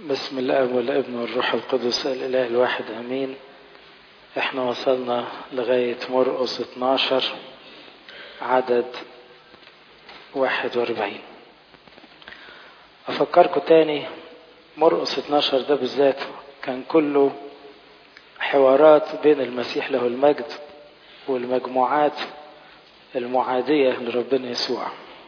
بسم الله والابن والروح القدس الإله الواحد أمين احنا وصلنا لغاية مرقس 12 عدد 41 أفكركم تاني مرقس 12 ده بالذات كان كله حوارات بين المسيح له المجد والمجموعات المعادية لربنا يسوع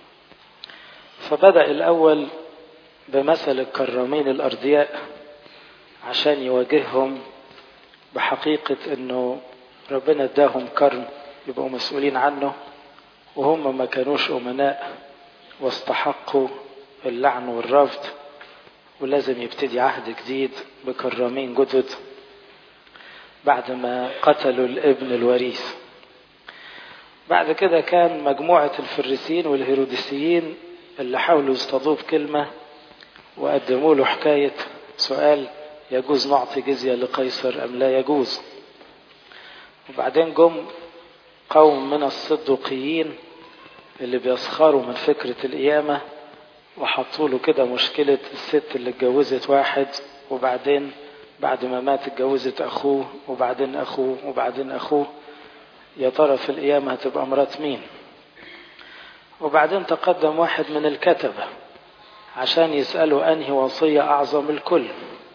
فبدأ الأول بمثل الكرامين الأرضياء عشان يواجههم بحقيقة أنه ربنا اداهم كرم يبقوا مسؤولين عنه وهم ما كانوش أمناء واستحقوا اللعن والرفض ولازم يبتدي عهد جديد بكرامين جدد بعد ما قتلوا الابن الوريث بعد كده كان مجموعة الفريسيين والهيروديسيين اللي حاولوا يصطادوه بكلمة وقدموا له حكاية سؤال يجوز نعطي جزية لقيصر أم لا يجوز وبعدين جم قوم من الصدوقيين اللي بيسخروا من فكرة القيامة وحطوا له كده مشكلة الست اللي اتجوزت واحد وبعدين بعد ما مات اتجوزت أخوه وبعدين أخوه وبعدين أخوه يا ترى في القيامة هتبقى مرات مين وبعدين تقدم واحد من الكتبة عشان يسألوا أنهي وصية أعظم الكل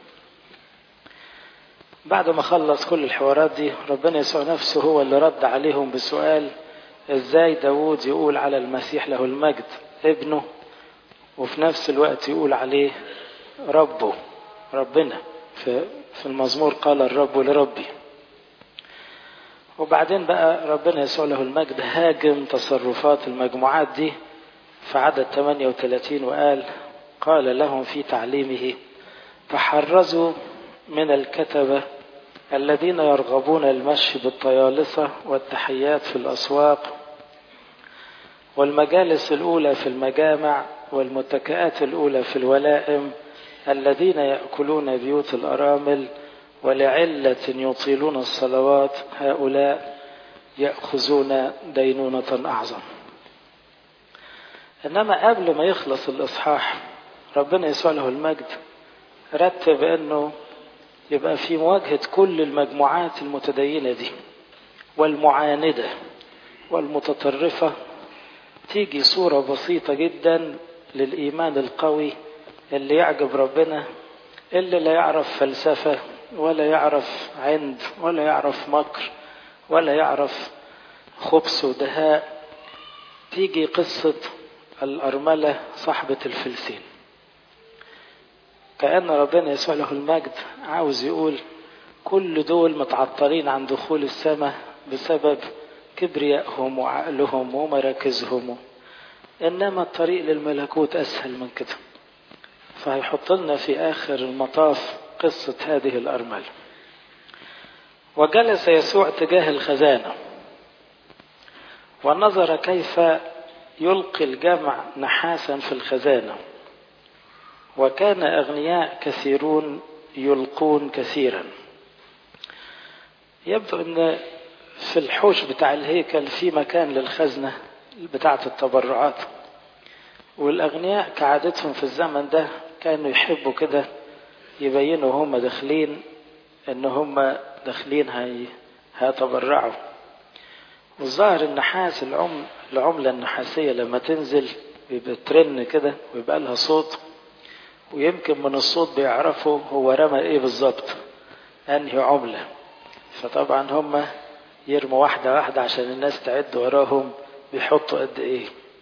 بعد ما خلص كل الحوارات دي ربنا يسوع نفسه هو اللي رد عليهم بسؤال ازاي داود يقول على المسيح له المجد ابنه وفي نفس الوقت يقول عليه ربه ربنا في, في المزمور قال الرب لربي وبعدين بقى ربنا يسوع له المجد هاجم تصرفات المجموعات دي في عدد 38 وقال قال لهم في تعليمه تحرزوا من الكتبة الذين يرغبون المشي بالطيالسة والتحيات في الأسواق والمجالس الأولى في المجامع والمتكئات الأولى في الولائم الذين يأكلون بيوت الأرامل ولعلة يطيلون الصلوات هؤلاء يأخذون دينونة أعظم إنما قبل ما يخلص الإصحاح ربنا يسوع له المجد رتب أنه يبقى في مواجهة كل المجموعات المتدينة دي والمعاندة والمتطرفة تيجي صورة بسيطة جدا للإيمان القوي اللي يعجب ربنا اللي لا يعرف فلسفة ولا يعرف عند ولا يعرف مكر ولا يعرف خبث ودهاء تيجي قصة الأرملة صاحبة الفلسين كأن ربنا يسوع له المجد عاوز يقول كل دول متعطلين عن دخول السماء بسبب كبريائهم وعقلهم ومراكزهم إنما الطريق للملكوت أسهل من كده فهيحط لنا في آخر المطاف قصة هذه الأرملة وجلس يسوع تجاه الخزانة ونظر كيف يلقي الجمع نحاسا في الخزانة وكان أغنياء كثيرون يلقون كثيرا يبدو أن في الحوش بتاع الهيكل في مكان للخزنة بتاعة التبرعات والأغنياء كعادتهم في الزمن ده كانوا يحبوا كده يبينوا هم داخلين ان هم داخلين هي هيتبرعوا والظاهر النحاس العم العملة النحاسية لما تنزل بيبقى ترن كده ويبقى لها صوت ويمكن من الصوت بيعرفوا هو رمى ايه بالظبط انهي عملة فطبعا هم يرموا واحدة واحدة عشان الناس تعد وراهم بيحطوا قد ايه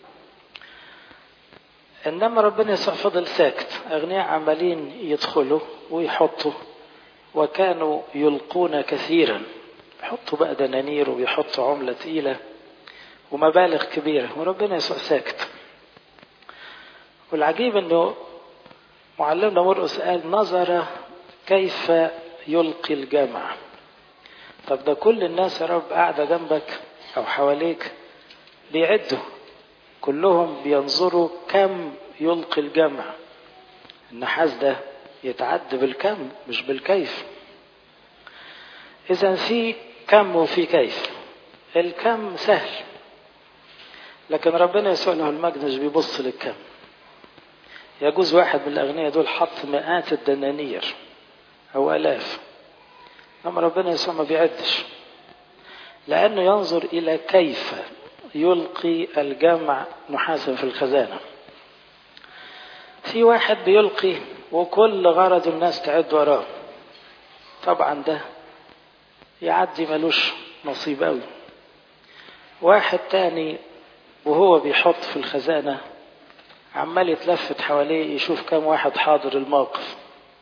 انما ربنا يسوع فضل ساكت اغنياء عمالين يدخلوا ويحطوا وكانوا يلقون كثيرا يحطوا بقى دنانير ويحطوا عملة تقيلة ومبالغ كبيرة وربنا يسوع ساكت والعجيب انه معلمنا مرقس قال نظر كيف يلقي الجمع طب ده كل الناس يا رب قاعدة جنبك او حواليك بيعدوا كلهم بينظروا كم يلقي الجمع النحاس ده يتعد بالكم مش بالكيف اذا في كم وفي كيف الكم سهل لكن ربنا يسوع له المجد مش بيبص للكم يجوز واحد من الأغنياء دول حط مئات الدنانير أو آلاف أما ربنا يسوع ما بيعدش لأنه ينظر إلى كيف يلقي الجمع نحاسا في الخزانة في واحد بيلقي وكل غرض الناس تعد وراه طبعا ده يعدي ملوش نصيب قوي واحد تاني وهو بيحط في الخزانة عمال يتلفت حواليه يشوف كم واحد حاضر الموقف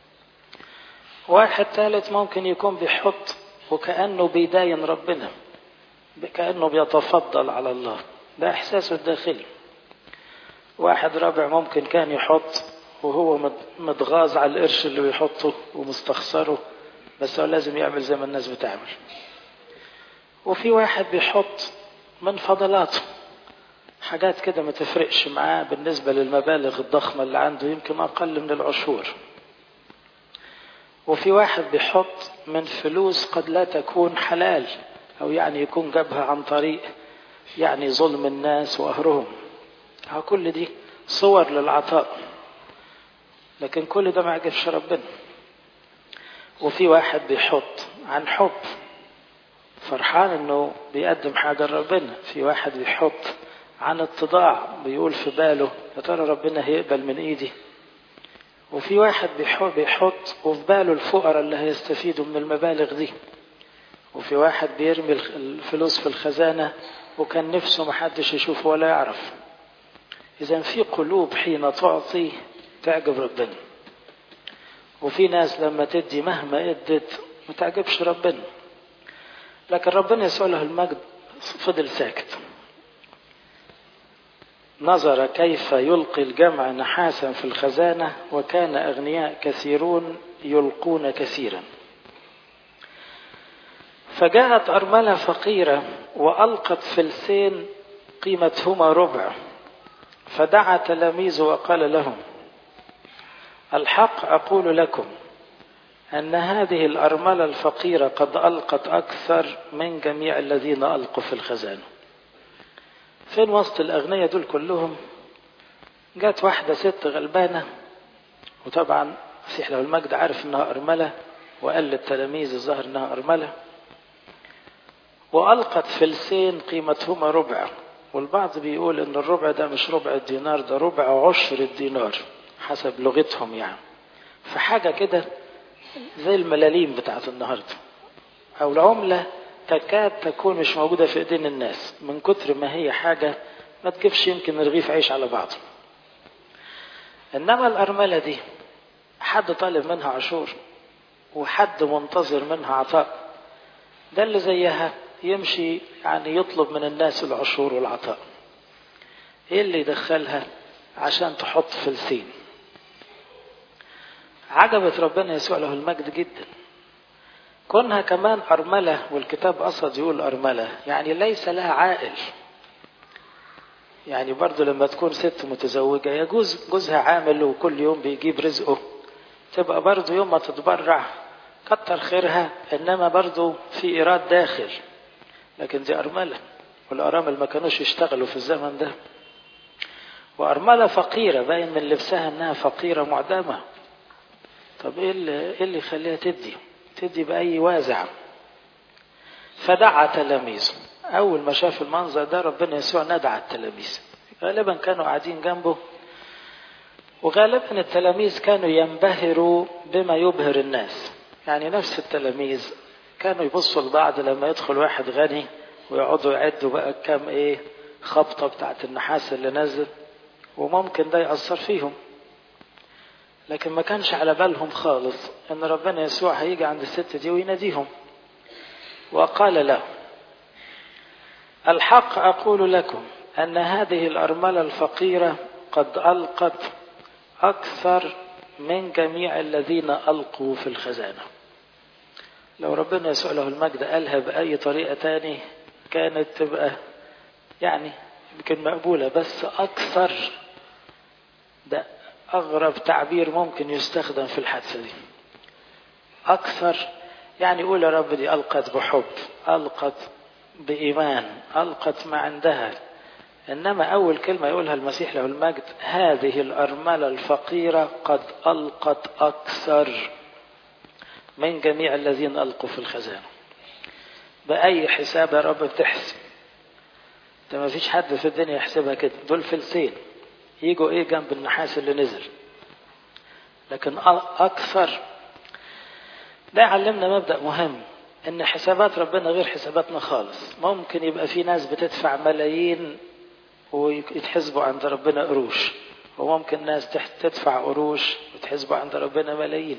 واحد ثالث ممكن يكون بيحط وكأنه بيداين ربنا كأنه بيتفضل على الله ده إحساسه الداخلي واحد رابع ممكن كان يحط وهو متغاظ على القرش اللي بيحطه ومستخسره بس هو لازم يعمل زي ما الناس بتعمل وفي واحد بيحط من فضلاته حاجات كده ما تفرقش معاه بالنسبة للمبالغ الضخمة اللي عنده يمكن أقل من العشور وفي واحد بيحط من فلوس قد لا تكون حلال أو يعني يكون جابها عن طريق يعني ظلم الناس وقهرهم كل دي صور للعطاء لكن كل ده ما عجبش ربنا وفي واحد بيحط عن حب فرحان انه بيقدم حاجة لربنا في واحد بيحط عن اتضاع بيقول في باله يا ترى ربنا هيقبل من ايدي وفي واحد بيحط, بيحط وفي باله الفقراء اللي هيستفيدوا من المبالغ دي وفي واحد بيرمي الفلوس في الخزانة وكان نفسه محدش يشوفه ولا يعرف إذا في قلوب حين تعطي تعجب ربنا وفي ناس لما تدي مهما ادت ما تعجبش ربنا لكن ربنا يسوع له المجد فضل ساكت نظر كيف يلقي الجمع نحاسا في الخزانة وكان أغنياء كثيرون يلقون كثيرا فجاءت أرملة فقيرة وألقت فلسين قيمتهما ربع فدعا تلاميذه وقال لهم الحق أقول لكم أن هذه الأرملة الفقيرة قد ألقت أكثر من جميع الذين ألقوا في الخزانة فين وسط الأغنياء دول كلهم جات واحدة ست غلبانة وطبعا مسيح له المجد عارف انها أرملة وقال للتلاميذ الظاهر انها أرملة وألقت فلسين قيمتهما ربع والبعض بيقول ان الربع ده مش ربع الدينار ده ربع عشر الدينار حسب لغتهم يعني فحاجة كده زي الملاليم بتاعت النهاردة أو العملة تكاد تكون مش موجودة في ايدين الناس من كتر ما هي حاجة ما تكفش يمكن رغيف عيش على بعضه إنما الأرملة دي حد طالب منها عشور وحد منتظر منها عطاء ده اللي زيها يمشي يعني يطلب من الناس العشور والعطاء ايه اللي يدخلها عشان تحط فلسين عجبت ربنا يسوع له المجد جدا كونها كمان أرملة والكتاب قصد يقول أرملة يعني ليس لها عائل يعني برضه لما تكون ست متزوجة يجوز جوزها عامل وكل يوم بيجيب رزقه تبقى برضه يوم ما تتبرع كتر خيرها إنما برضه في إيراد داخل لكن دي أرملة والأرامل ما كانوش يشتغلوا في الزمن ده وأرملة فقيرة باين من لبسها إنها فقيرة معدمة طب إيه اللي, إيه اللي يخليها تدي تدي بأي وازع فدعا تلاميذه أول ما شاف المنظر ده ربنا يسوع ندعى التلاميذ غالبا كانوا قاعدين جنبه وغالبا التلاميذ كانوا ينبهروا بما يبهر الناس يعني نفس التلاميذ كانوا يبصوا لبعض لما يدخل واحد غني ويقعدوا يعدوا بقى كام ايه خبطة بتاعت النحاس اللي نزل وممكن ده يأثر فيهم لكن ما كانش على بالهم خالص ان ربنا يسوع هيجي عند الست دي ويناديهم وقال له الحق اقول لكم ان هذه الارمله الفقيره قد القت اكثر من جميع الذين القوا في الخزانه لو ربنا يسوع له المجد قالها باي طريقه تاني كانت تبقى يعني يمكن مقبوله بس اكثر ده أغرب تعبير ممكن يستخدم في الحادثة دي أكثر يعني يقول يا رب دي ألقت بحب ألقت بإيمان ألقت ما عندها إنما أول كلمة يقولها المسيح له المجد هذه الأرملة الفقيرة قد ألقت أكثر من جميع الذين ألقوا في الخزانة بأي حساب يا رب بتحسب ده ما فيش حد في الدنيا يحسبها كده دول فلسين يجوا ايه جنب النحاس اللي نزل لكن أكثر ده يعلمنا مبدأ مهم إن حسابات ربنا غير حساباتنا خالص ممكن يبقى في ناس بتدفع ملايين ويتحسبوا عند ربنا قروش وممكن ناس تدفع قروش وتحسبوا عند ربنا ملايين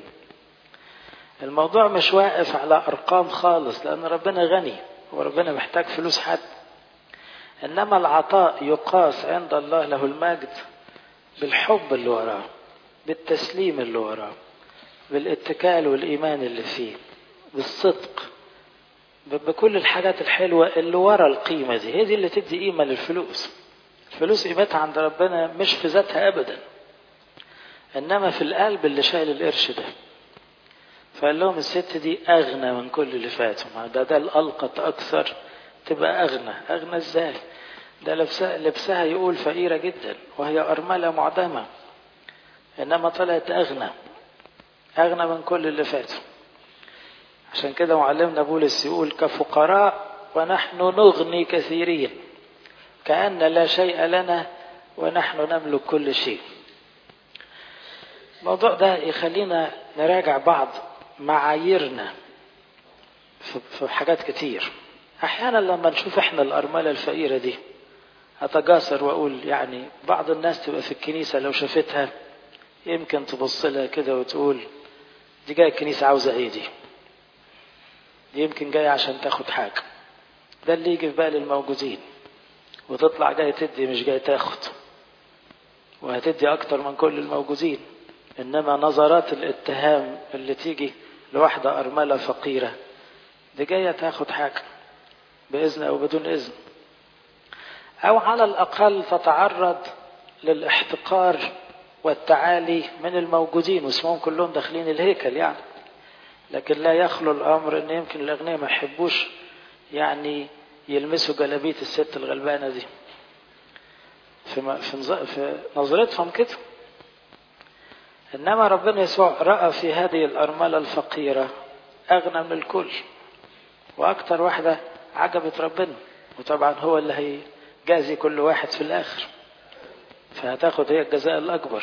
الموضوع مش واقف على أرقام خالص لأن ربنا غني وربنا محتاج فلوس حد إنما العطاء يقاس عند الله له المجد بالحب اللي وراه بالتسليم اللي وراه بالاتكال والإيمان اللي فيه بالصدق بكل الحاجات الحلوة اللي ورا القيمة دي هي دي اللي تدي قيمة للفلوس الفلوس قيمتها عند ربنا مش في ذاتها أبدا إنما في القلب اللي شايل القرش ده فقال لهم الست دي أغنى من كل اللي فاتوا ده ده الألقط أكثر تبقى أغنى أغنى إزاي ده لبسها, لبسها يقول فقيرة جدا وهي أرملة معدمة إنما طلعت أغنى أغنى من كل اللي فاتوا عشان كده معلمنا بولس يقول كفقراء ونحن نغني كثيرين كأن لا شيء لنا ونحن نملك كل شيء الموضوع ده يخلينا نراجع بعض معاييرنا في حاجات كتير احيانا لما نشوف احنا الارمله الفقيره دي اتجاسر واقول يعني بعض الناس تبقى في الكنيسه لو شافتها يمكن تبص لها كده وتقول دي جايه الكنيسه عاوزه ايه دي دي يمكن جايه عشان تاخد حاجه ده اللي يجي في بال الموجودين وتطلع جايه تدي مش جايه تاخد وهتدي اكتر من كل الموجودين انما نظرات الاتهام اللي تيجي لواحده ارمله فقيره دي جايه تاخد حاجه باذن او بدون اذن او على الاقل تتعرض للاحتقار والتعالي من الموجودين واسمهم كلهم داخلين الهيكل يعني لكن لا يخلو الامر ان يمكن الاغنياء ما يحبوش يعني يلمسوا جلابيه الست الغلبانه دي في في نظرتهم كده انما ربنا يسوع راى في هذه الارمله الفقيره اغنى من الكل واكثر واحده عجبت ربنا وطبعا هو اللي هيجازي كل واحد في الاخر فهتاخد هي الجزاء الاكبر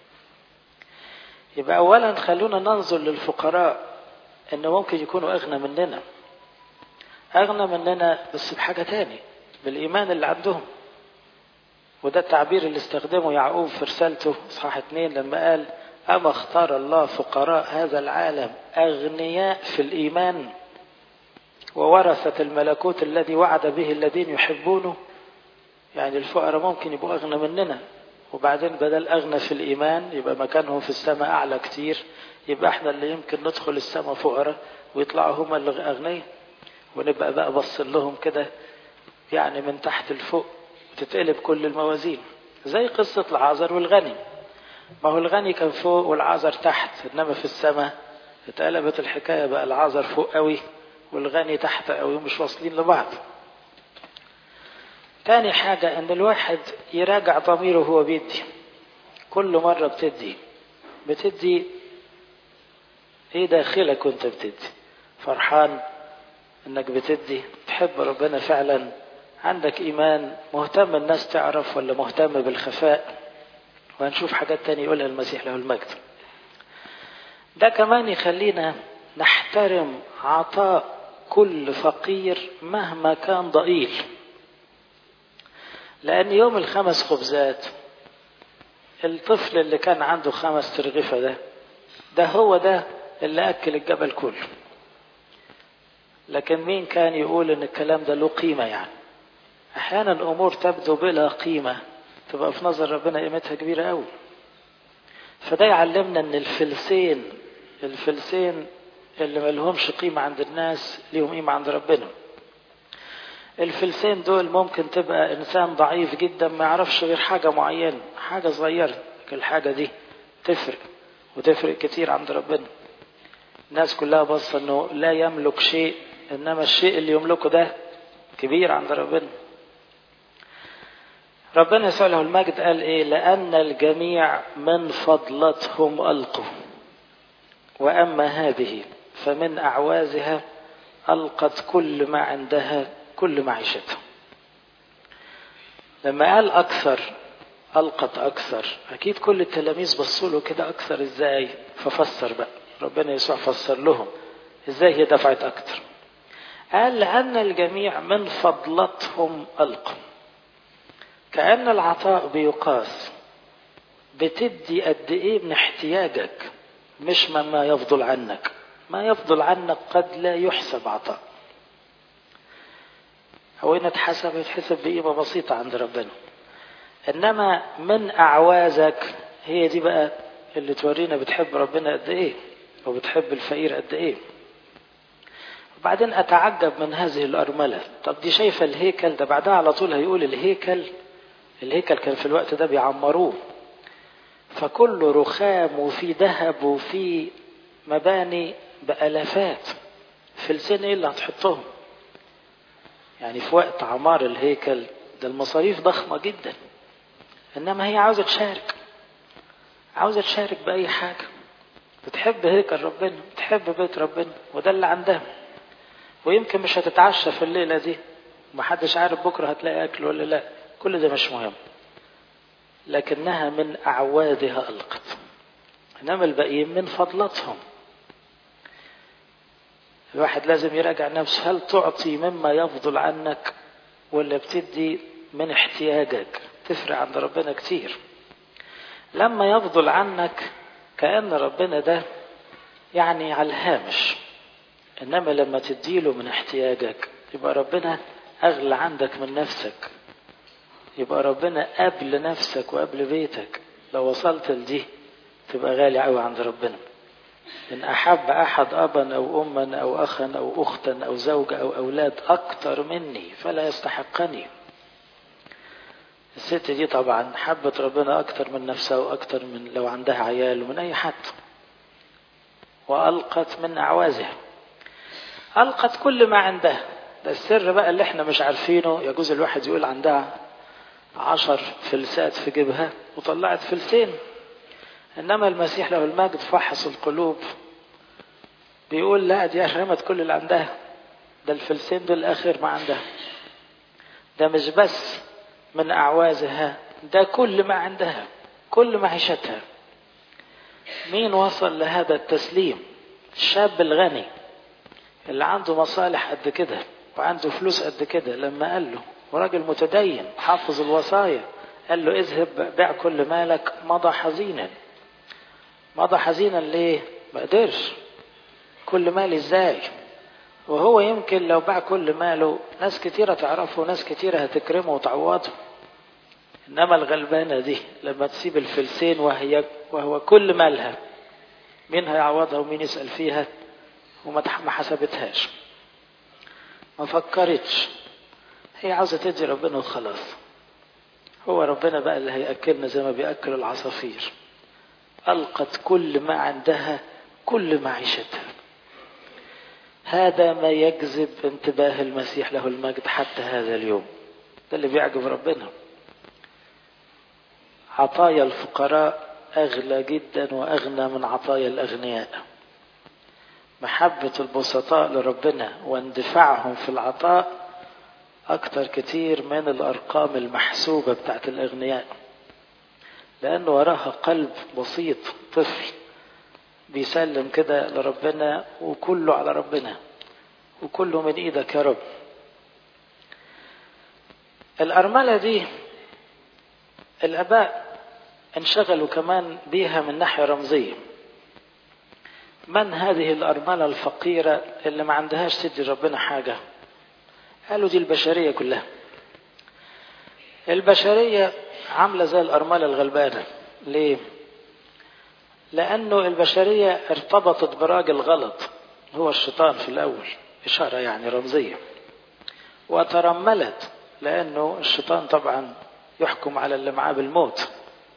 يبقى اولا خلونا ننظر للفقراء انه ممكن يكونوا اغنى مننا اغنى مننا بس بحاجه تاني بالايمان اللي عندهم وده التعبير اللي استخدمه يعقوب في رسالته اصحاح اتنين لما قال اما اختار الله فقراء هذا العالم اغنياء في الايمان وورثة الملكوت الذي وعد به الذين يحبونه يعني الفقراء ممكن يبقوا أغنى مننا وبعدين بدل أغنى في الإيمان يبقى مكانهم في السماء أعلى كتير يبقى احنا اللي يمكن ندخل السماء فقراء ويطلعوا هم اللي أغنياء ونبقى بقى بص لهم كده يعني من تحت لفوق وتتقلب كل الموازين زي قصة العازر والغني ما هو الغني كان فوق والعازر تحت إنما في السماء اتقلبت الحكاية بقى العازر فوق قوي والغني تحت قوي مش واصلين لبعض تاني حاجة ان الواحد يراجع ضميره وهو بيدي كل مرة بتدي بتدي ايه داخلك وانت بتدي فرحان انك بتدي تحب ربنا فعلا عندك ايمان مهتم الناس تعرف ولا مهتم بالخفاء وهنشوف حاجات تانية يقولها المسيح له المجد ده كمان يخلينا نحترم عطاء كل فقير مهما كان ضئيل لأن يوم الخمس خبزات الطفل اللي كان عنده خمس ترغفة ده ده هو ده اللي أكل الجبل كله لكن مين كان يقول إن الكلام ده له قيمة يعني أحيانا الأمور تبدو بلا قيمة تبقى في نظر ربنا قيمتها كبيرة أوي فده يعلمنا إن الفلسين الفلسين اللي ما لهمش قيمة عند الناس ليهم قيمة عند ربنا الفلسين دول ممكن تبقى إنسان ضعيف جدا ما يعرفش غير حاجة معينة حاجة صغيرة لكن الحاجة دي تفرق وتفرق كتير عند ربنا الناس كلها بص انه لا يملك شيء انما الشيء اللي يملكه ده كبير عند ربنا ربنا يسوع له المجد قال ايه لان الجميع من فضلتهم القوا واما هذه فمن اعوازها القت كل ما عندها كل معيشتها لما قال اكثر القت اكثر اكيد كل التلاميذ بصوا له كده اكثر ازاي ففسر بقى ربنا يسوع فسر لهم ازاي هي دفعت اكثر قال لان الجميع من فضلتهم القوا كأن العطاء بيقاس بتدي قد ايه من احتياجك مش مما يفضل عنك ما يفضل عنك قد لا يحسب عطاء هو ان اتحسب يتحسب بقيمة بسيطة عند ربنا انما من اعوازك هي دي بقى اللي تورينا بتحب ربنا قد ايه وبتحب الفقير قد ايه وبعدين اتعجب من هذه الارملة طب دي شايفة الهيكل ده بعدها على طول هيقول الهيكل الهيكل كان في الوقت ده بيعمروه فكله رخام وفي ذهب وفي مباني بألافات فلسين ايه اللي هتحطهم يعني في وقت عمار الهيكل ده المصاريف ضخمة جدا انما هي عاوزة تشارك عاوزة تشارك بأي حاجة بتحب هيكل ربنا بتحب بيت ربنا وده اللي عندها ويمكن مش هتتعشى في الليلة دي ومحدش عارف بكرة هتلاقي أكل ولا لا كل ده مش مهم لكنها من أعوادها ألقت إنما الباقيين من فضلتهم الواحد لازم يراجع نفسه هل تعطي مما يفضل عنك ولا بتدي من احتياجك تفرق عند ربنا كتير لما يفضل عنك كأن ربنا ده يعني على الهامش إنما لما تديله من احتياجك يبقى ربنا أغلى عندك من نفسك يبقى ربنا قبل نفسك وقبل بيتك لو وصلت لدي تبقى غالي قوي عند ربنا إن أحب أحد أبا أو أما أو أخا أو أختا أو زوجة أو أولاد أكتر مني فلا يستحقني الست دي طبعا حبت ربنا أكتر من نفسها وأكتر من لو عندها عيال ومن أي حد وألقت من أعوازها ألقت كل ما عندها ده السر بقى اللي احنا مش عارفينه يجوز الواحد يقول عندها عشر فلسات في جيبها وطلعت فلسين إنما المسيح له المجد فحص القلوب بيقول لا دي رمت كل اللي عندها ده الفلسين دول آخر ما عندها ده مش بس من أعوازها ده كل ما عندها كل معيشتها مين وصل لهذا التسليم الشاب الغني اللي عنده مصالح قد كده وعنده فلوس قد كده لما قال له وراجل متدين حافظ الوصايا قال له اذهب بيع كل مالك مضى حزينا مضى حزينا ليه ما قدرش كل مال ازاي وهو يمكن لو باع كل ماله ناس كتيرة تعرفه وناس كتيرة هتكرمه وتعوضه إنما الغلبانة دي لما تسيب الفلسين وهي وهو كل مالها مين هيعوضها ومين يسأل فيها وما ما حسبتهاش ما فكرتش هي عاوزة تدي ربنا وخلاص هو ربنا بقى اللي هيأكلنا زي ما بيأكل العصافير ألقت كل ما عندها كل معيشتها هذا ما يجذب انتباه المسيح له المجد حتى هذا اليوم ده اللي بيعجب ربنا عطايا الفقراء أغلى جدا وأغنى من عطايا الأغنياء محبة البسطاء لربنا واندفاعهم في العطاء أكتر كتير من الأرقام المحسوبة بتاعت الأغنياء لأن وراها قلب بسيط طفل بيسلم كده لربنا وكله على ربنا وكله من ايدك يا رب الأرملة دي الآباء انشغلوا كمان بيها من ناحية رمزية من هذه الأرملة الفقيرة اللي ما عندهاش تدي ربنا حاجة قالوا دي البشرية كلها البشرية عاملة زي الأرملة الغلبانة ليه؟ لأنه البشرية ارتبطت براجل غلط هو الشيطان في الأول إشارة يعني رمزية وترملت لأنه الشيطان طبعا يحكم على اللي معاه بالموت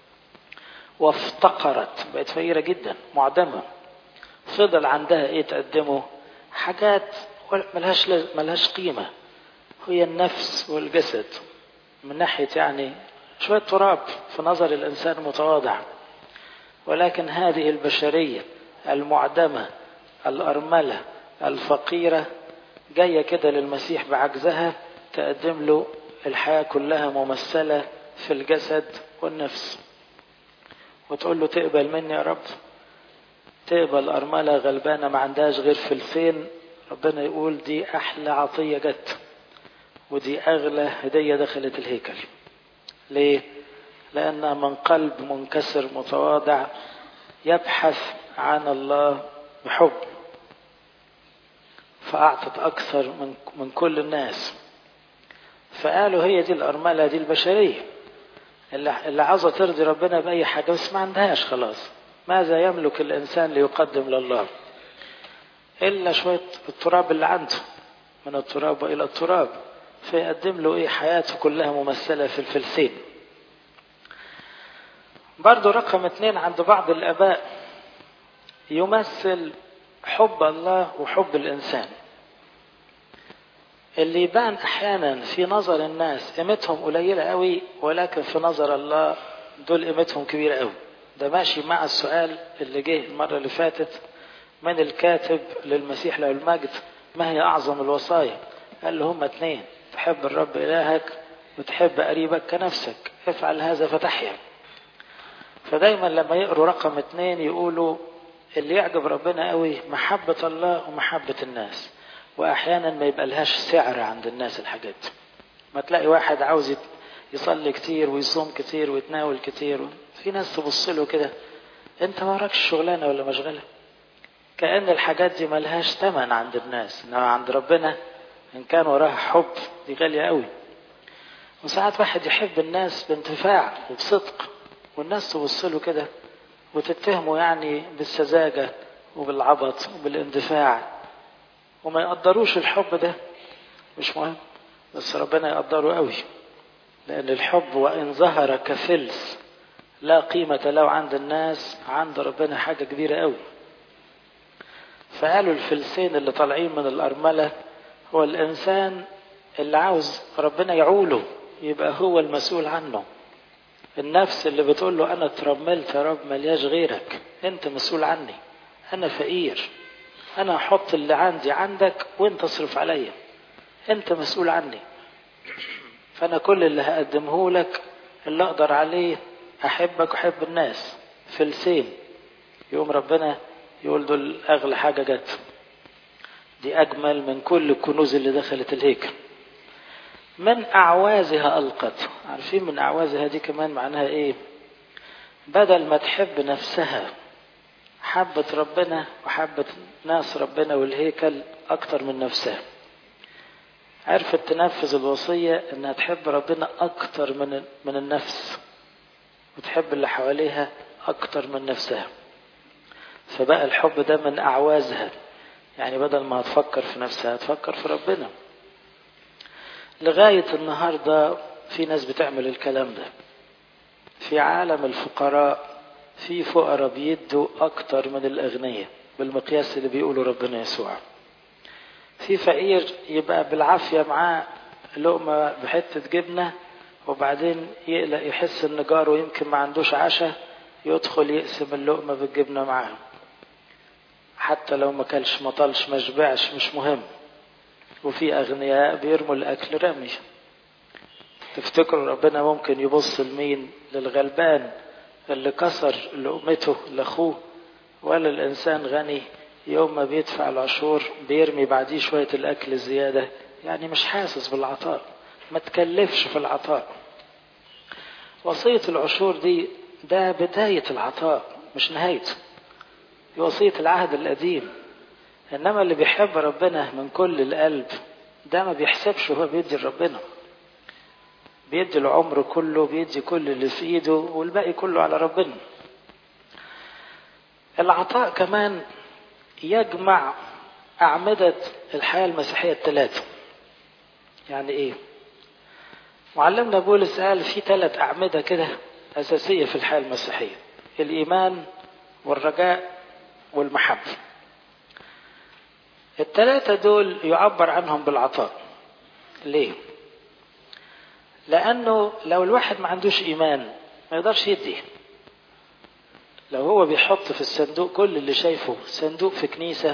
وافتقرت بقت فقيرة جدا معدمة فضل عندها ايه تقدمه حاجات ملهاش ملهاش قيمة هي النفس والجسد من ناحية يعني شوية تراب في نظر الإنسان متواضع ولكن هذه البشرية المعدمة الأرملة الفقيرة جاية كده للمسيح بعجزها تقدم له الحياة كلها ممثلة في الجسد والنفس وتقول له تقبل مني يا رب تقبل أرملة غلبانة ما عندهاش غير فلسين ربنا يقول دي أحلى عطية جت ودي أغلى هدية دخلت الهيكل ليه؟ لأنها من قلب منكسر متواضع يبحث عن الله بحب فأعطت أكثر من من كل الناس فقالوا هي دي الأرملة دي البشرية اللي, اللي عاوزة ترضي ربنا بأي حاجة بس ما عندهاش خلاص ماذا يملك الإنسان ليقدم لله إلا شوية التراب اللي عنده من التراب إلى التراب فيقدم له إيه حياته كلها ممثلة في الفلسين برضو رقم اثنين عند بعض الآباء يمثل حب الله وحب الإنسان اللي يبان أحيانا في نظر الناس قيمتهم قليلة قوي ولكن في نظر الله دول قيمتهم كبيرة قوي ده ماشي مع السؤال اللي جه المرة اللي فاتت من الكاتب للمسيح له المجد ما هي أعظم الوصايا قال له هما اتنين تحب الرب إلهك وتحب قريبك كنفسك افعل هذا فتحيا فدايما لما يقروا رقم اتنين يقولوا اللي يعجب ربنا قوي محبة الله ومحبة الناس وأحيانا ما يبقى لهاش سعر عند الناس الحاجات ما تلاقي واحد عاوز يصلي كتير ويصوم كتير ويتناول كتير في ناس تبص له كده انت ما وراكش شغلانه ولا مشغله كأن الحاجات دي ملهاش ثمن عند الناس انما عند ربنا ان كان وراها حب دي غاليه قوي وساعات واحد يحب الناس بانتفاع وبصدق والناس تبص له كده وتتهمه يعني بالسذاجة وبالعبط وبالاندفاع وما يقدروش الحب ده مش مهم بس ربنا يقدره قوي لأن الحب وإن ظهر كفلس لا قيمة له عند الناس عند ربنا حاجة كبيرة قوي فقالوا الفلسين اللي طالعين من الأرملة هو الإنسان اللي عاوز ربنا يعوله يبقى هو المسؤول عنه النفس اللي بتقول له أنا اترملت يا رب ملياش غيرك أنت مسؤول عني أنا فقير أنا أحط اللي عندي عندك وأنت اصرف عليا أنت مسؤول عني فأنا كل اللي هقدمه لك اللي أقدر عليه أحبك وأحب الناس فلسين يوم ربنا يقول دول أغلى حاجة جت دي أجمل من كل الكنوز اللي دخلت الهيكل من أعوازها ألقت عارفين من أعوازها دي كمان معناها إيه بدل ما تحب نفسها حبت ربنا وحبت ناس ربنا والهيكل أكتر من نفسها عرفت تنفذ الوصية إنها تحب ربنا أكتر من من النفس وتحب اللي حواليها أكتر من نفسها فبقى الحب ده من أعوازها يعني بدل ما هتفكر في نفسها تفكر في ربنا لغاية النهاردة في ناس بتعمل الكلام ده في عالم الفقراء في فقراء بيدوا أكتر من الأغنياء بالمقياس اللي بيقولوا ربنا يسوع في فقير يبقى بالعافية معاه لقمة بحتة جبنة وبعدين يقلق يحس ان جاره يمكن ما عندوش عشاء يدخل يقسم اللقمة بالجبنة معاه حتى لو ما كلش ما طالش ما شبعش مش مهم وفي أغنياء بيرموا الأكل رمي تفتكروا ربنا ممكن يبص لمين للغلبان اللي كسر لقمته لأخوه ولا الإنسان غني يوم ما بيدفع العشور بيرمي بعديه شوية الأكل الزيادة يعني مش حاسس بالعطاء ما تكلفش في العطاء وصية العشور دي ده بداية العطاء مش نهايته دي وصية العهد القديم إنما اللي بيحب ربنا من كل القلب ده ما بيحسبش هو بيدي لربنا بيدي العمر كله بيدي كل اللي في ايده والباقي كله على ربنا العطاء كمان يجمع أعمدة الحياة المسيحية الثلاثة يعني إيه؟ معلمنا بولس قال في ثلاث أعمدة كده أساسية في الحياة المسيحية الإيمان والرجاء والمحبة الثلاثة دول يعبر عنهم بالعطاء ليه؟ لأنه لو الواحد ما عندوش إيمان ما يقدرش يدي لو هو بيحط في الصندوق كل اللي شايفه صندوق في كنيسة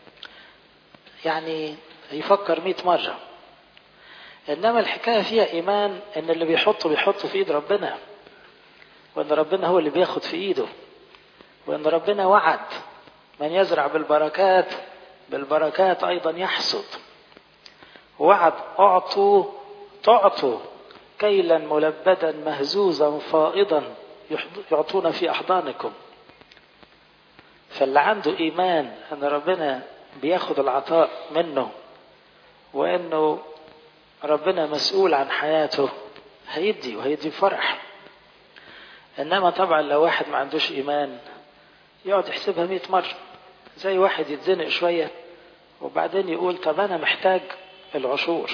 يعني يفكر مئة مرة إنما الحكاية فيها إيمان إن اللي بيحطه بيحطه في إيد ربنا وإن ربنا هو اللي بياخد في إيده وإن ربنا وعد من يزرع بالبركات بالبركات أيضا يحصد وعد أعطوا تعطوا كيلا ملبدا مهزوزا فائضا يعطون في أحضانكم فاللي عنده إيمان أن ربنا بياخد العطاء منه وأنه ربنا مسؤول عن حياته هيدي وهيدي فرح إنما طبعا لو واحد ما عندوش إيمان يقعد يحسبها مئة مرة زي واحد يتزنق شوية وبعدين يقول طب أنا محتاج العشور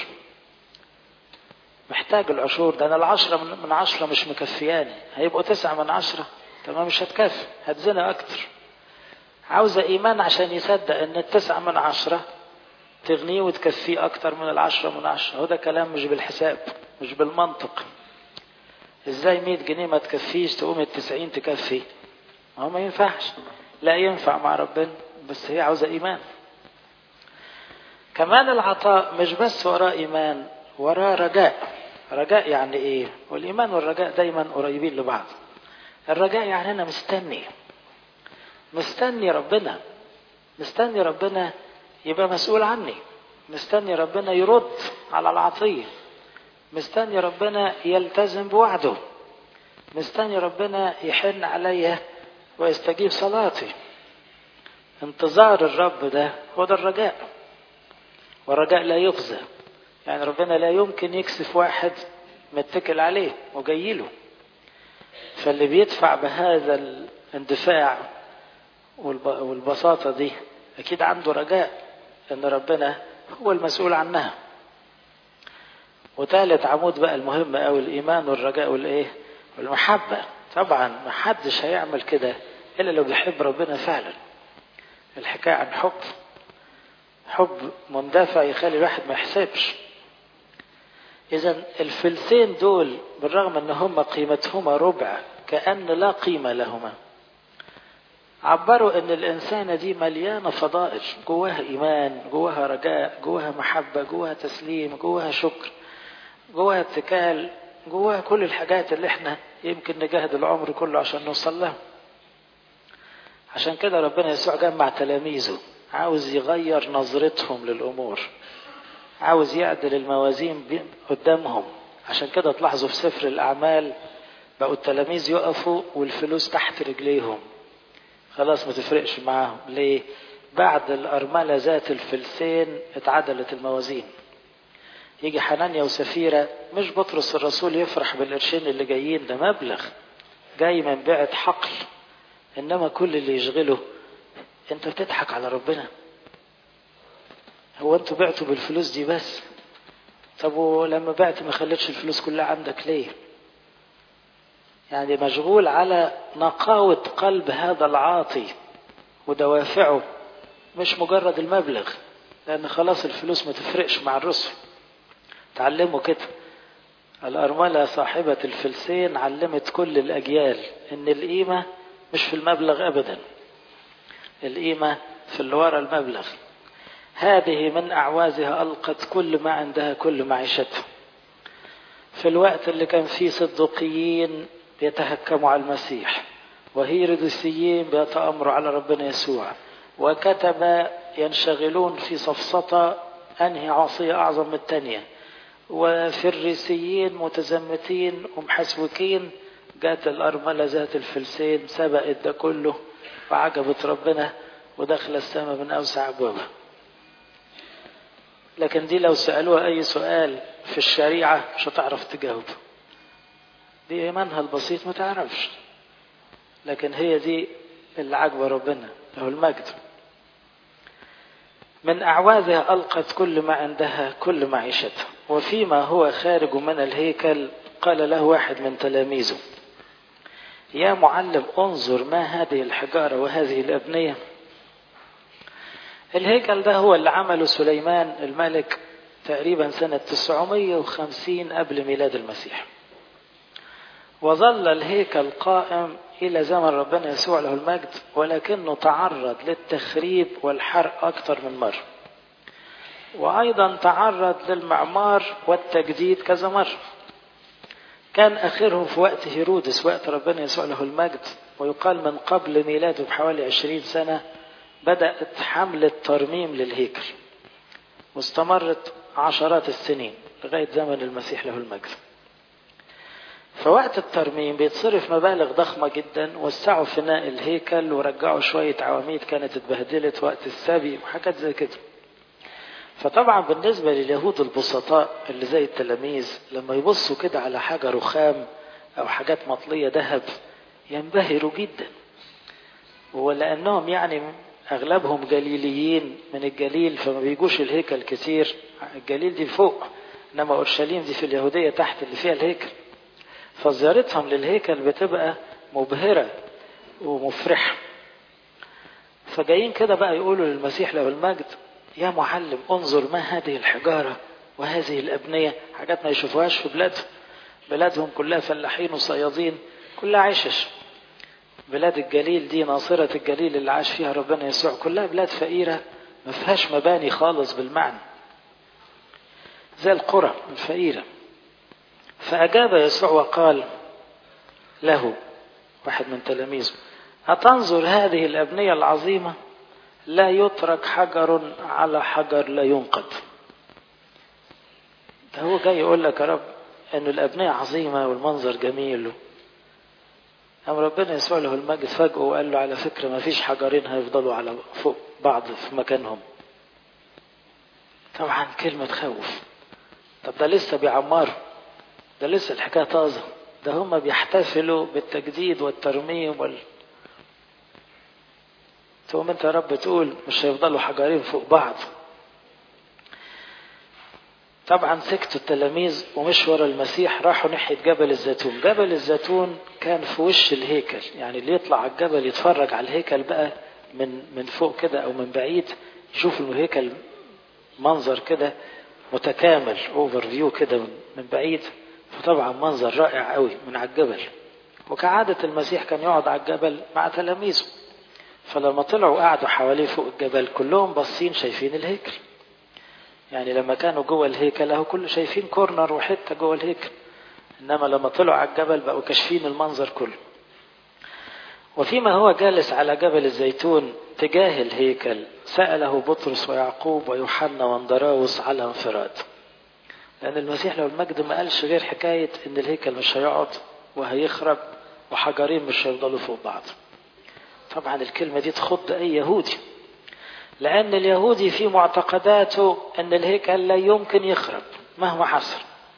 محتاج العشور ده أنا العشرة من عشرة مش مكفياني هيبقوا تسعة من عشرة تمام مش هتكفي هتزنق أكتر عاوزة إيمان عشان يصدق إن التسعة من عشرة تغنيه وتكفيه أكتر من العشرة من عشرة هو ده كلام مش بالحساب مش بالمنطق إزاي مية جنيه ما تكفيش تقوم التسعين تكفي هو ما ينفعش لا ينفع مع ربنا بس هي عاوزة إيمان كمان العطاء مش بس وراه إيمان وراه رجاء رجاء يعني إيه والإيمان والرجاء دايما قريبين لبعض الرجاء يعني أنا مستني مستني ربنا مستني ربنا يبقى مسؤول عني مستني ربنا يرد على العطية مستني ربنا يلتزم بوعده مستني ربنا يحن عليا ويستجيب صلاتي انتظار الرب ده هو ده الرجاء والرجاء لا يخزى يعني ربنا لا يمكن يكسف واحد متكل عليه وجاي له فاللي بيدفع بهذا الاندفاع والبساطة دي أكيد عنده رجاء أن ربنا هو المسؤول عنها وثالث عمود بقى المهم أو الإيمان والرجاء والإيه والمحبة طبعا ما حدش هيعمل كده إلا لو بيحب ربنا فعلا الحكاية عن حب حب مندفع يخلي الواحد ما يحسبش إذا الفلسين دول بالرغم أن هما قيمتهما ربع كأن لا قيمة لهما عبروا ان الانسانة دي مليانة فضائل جواها ايمان جواها رجاء جواها محبة جواها تسليم جواها شكر جواها اتكال جواها كل الحاجات اللي احنا يمكن نجاهد العمر كله عشان نوصل لها عشان كده ربنا يسوع جمع تلاميذه عاوز يغير نظرتهم للامور عاوز يعدل الموازين قدامهم عشان كده تلاحظوا في سفر الاعمال بقوا التلاميذ يقفوا والفلوس تحت رجليهم خلاص ما تفرقش معاهم ليه بعد الأرملة ذات الفلسين اتعدلت الموازين يجي حنانيا وسفيرة مش بطرس الرسول يفرح بالقرشين اللي جايين ده مبلغ جاي من بيعة حقل إنما كل اللي يشغله أنت بتضحك على ربنا هو أنتوا بعتوا بالفلوس دي بس طب ولما بعت ما خليتش الفلوس كلها عندك ليه يعني مشغول على نقاوة قلب هذا العاطي ودوافعه مش مجرد المبلغ لأن خلاص الفلوس ما تفرقش مع الرسل تعلموا كده الأرملة صاحبة الفلسين علمت كل الأجيال إن القيمة مش في المبلغ أبدا القيمة في اللي ورا المبلغ هذه من أعوازها ألقت كل ما عندها كل معيشتها في الوقت اللي كان فيه صدقيين بيتهكموا على المسيح وهيروديسيين بيتأمروا على ربنا يسوع وكتب ينشغلون في سفسطة أنهي عصية أعظم من الثانية وفريسيين متزمتين ومحسوكين جات الأرملة ذات الفلسين سبقت ده كله وعجبت ربنا ودخل السماء من أوسع أبوابها لكن دي لو سألوها أي سؤال في الشريعة مش هتعرف تجاوب دي إيمانها البسيط ما تعرفش لكن هي دي اللي عاجبة ربنا له المجد من أعواذها ألقت كل ما عندها كل معيشتها وفيما هو خارج من الهيكل قال له واحد من تلاميذه يا معلم انظر ما هذه الحجارة وهذه الأبنية الهيكل ده هو اللي عمله سليمان الملك تقريبا سنة 950 قبل ميلاد المسيح وظل الهيكل قائم إلى زمن ربنا يسوع له المجد ولكنه تعرض للتخريب والحرق أكثر من مرة وأيضا تعرض للمعمار والتجديد كذا مرة كان آخرهم في وقت هيرودس وقت ربنا يسوع له المجد ويقال من قبل ميلاده بحوالي عشرين سنة بدأت حملة ترميم للهيكل واستمرت عشرات السنين لغاية زمن المسيح له المجد فوقت الترميم بيتصرف مبالغ ضخمة جدا وسعوا فناء الهيكل ورجعوا شوية عواميد كانت اتبهدلت وقت السبي وحاجات زي كده فطبعا بالنسبة لليهود البسطاء اللي زي التلاميذ لما يبصوا كده على حاجة رخام أو حاجات مطلية ذهب ينبهروا جدا ولأنهم يعني أغلبهم جليليين من الجليل فما بيجوش الهيكل كتير الجليل دي فوق إنما أورشليم دي في اليهودية تحت اللي فيها الهيكل فزيارتهم للهيكل بتبقى مبهرة ومفرحة فجايين كده بقى يقولوا للمسيح له المجد يا معلم انظر ما هذه الحجارة وهذه الأبنية حاجات ما يشوفوهاش في بلادهم بلادهم كلها فلاحين وصيادين كلها عشش بلاد الجليل دي ناصرة الجليل اللي عاش فيها ربنا يسوع كلها بلاد فقيرة ما فيهاش مباني خالص بالمعنى زي القرى الفقيرة فأجاب يسوع وقال له واحد من تلاميذه أتنظر هذه الأبنية العظيمة لا يترك حجر على حجر لا ينقض ده هو جاي يقول لك يا رب ان الابنية عظيمة والمنظر جميل أم ربنا يسوع له المجد فجأة وقال له على فكرة ما فيش حجرين هيفضلوا على فوق بعض في مكانهم طبعا كلمة تخوف طب ده لسه بيعمروا ده لسه الحكاية طازة ده هم بيحتفلوا بالتجديد والترميم وال تقوم انت يا رب تقول مش هيفضلوا حجرين فوق بعض طبعا سكتوا التلاميذ ومش ورا المسيح راحوا ناحية جبل الزيتون جبل الزيتون كان في وش الهيكل يعني اللي يطلع على الجبل يتفرج على الهيكل بقى من من فوق كده او من بعيد يشوف الهيكل منظر كده متكامل اوفر فيو كده من بعيد فطبعا منظر رائع قوي من على الجبل وكعادة المسيح كان يقعد على الجبل مع تلاميذه فلما طلعوا قعدوا حواليه فوق الجبل كلهم باصين شايفين الهيكل يعني لما كانوا جوه الهيكل اهو كله شايفين كورنر وحته جوه الهيكل انما لما طلعوا على الجبل بقوا كاشفين المنظر كله وفيما هو جالس على جبل الزيتون تجاه الهيكل سأله بطرس ويعقوب ويوحنا واندراوس على انفراد لأن المسيح لو المجد ما قالش غير حكاية إن الهيكل مش هيقعد وهيخرب وحجرين مش هيفضلوا فوق بعض طبعا الكلمة دي تخض أي يهودي لأن اليهودي في معتقداته أن الهيكل لا يمكن يخرب مهما حصل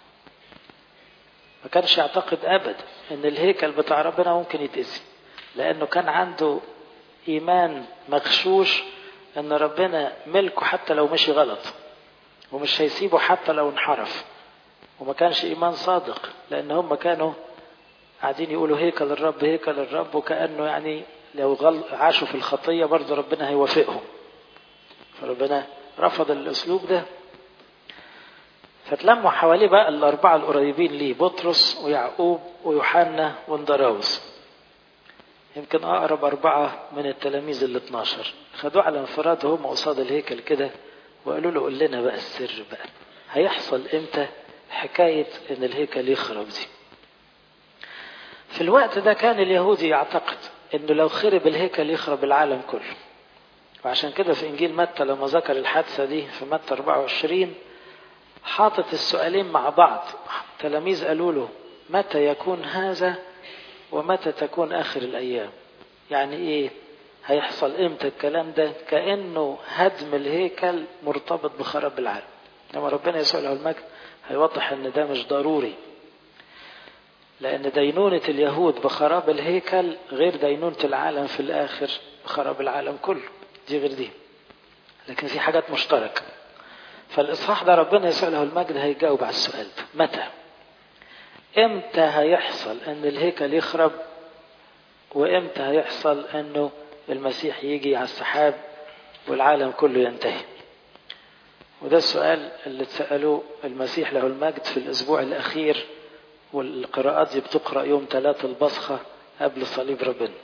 ما كانش يعتقد أبدا أن الهيكل بتاع ربنا ممكن يتأذي لأنه كان عنده إيمان مغشوش أن ربنا ملكه حتى لو مشي غلط ومش هيسيبه حتى لو انحرف وما كانش إيمان صادق لأن هم كانوا قاعدين يقولوا هيكل الرب هيكل الرب وكأنه يعني لو غل... عاشوا في الخطية برضه ربنا هيوافقهم فربنا رفض الأسلوب ده فتلموا حواليه بقى الأربعة القريبين ليه بطرس ويعقوب ويوحنا واندراوس يمكن أقرب أربعة من التلاميذ ال 12 خدوه على انفراد وهم قصاد الهيكل كده وقالوا له قول لنا بقى السر بقى هيحصل امتى حكاية ان الهيكل يخرب دي في الوقت ده كان اليهودي يعتقد انه لو خرب الهيكل يخرب العالم كله وعشان كده في انجيل متى لما ذكر الحادثة دي في متى 24 حاطط السؤالين مع بعض تلاميذ قالوا له متى يكون هذا ومتى تكون اخر الايام يعني ايه هيحصل امتى الكلام ده كانه هدم الهيكل مرتبط بخراب العالم لما ربنا يسوع له المجد هيوضح ان ده مش ضروري لان دينونة اليهود بخراب الهيكل غير دينونة العالم في الاخر بخراب العالم كله دي غير دي لكن في حاجات مشتركة فالاصحاح ده ربنا يسوع له المجد هيجاوب على السؤال ده متى امتى هيحصل ان الهيكل يخرب وامتى هيحصل انه المسيح يجي على السحاب والعالم كله ينتهي وده السؤال اللي اتسألوه المسيح له المجد في الأسبوع الأخير والقراءات دي بتقرأ يوم ثلاثة البصخة قبل صليب ربنا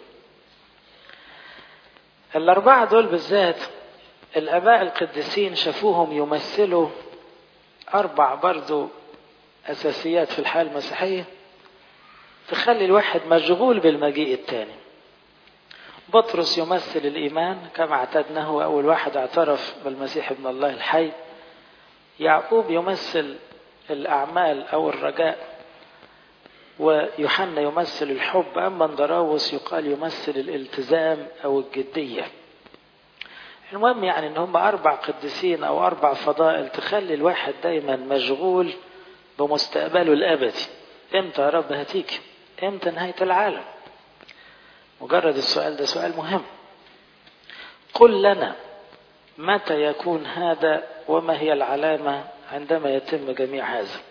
الأربعة دول بالذات الآباء القديسين شافوهم يمثلوا أربع برضو أساسيات في الحياة المسيحية تخلي الواحد مشغول بالمجيء الثاني بطرس يمثل الإيمان كما اعتدنا هو أول واحد اعترف بالمسيح ابن الله الحي يعقوب يمثل الأعمال أو الرجاء ويوحنا يمثل الحب أما اندراوس يقال يمثل الالتزام أو الجدية المهم يعني ان هم اربع قديسين او اربع فضائل تخلي الواحد دايما مشغول بمستقبله الابدي امتى يا رب هتيجي امتى نهايه العالم مجرد السؤال ده سؤال مهم قل لنا متى يكون هذا وما هي العلامه عندما يتم جميع هذا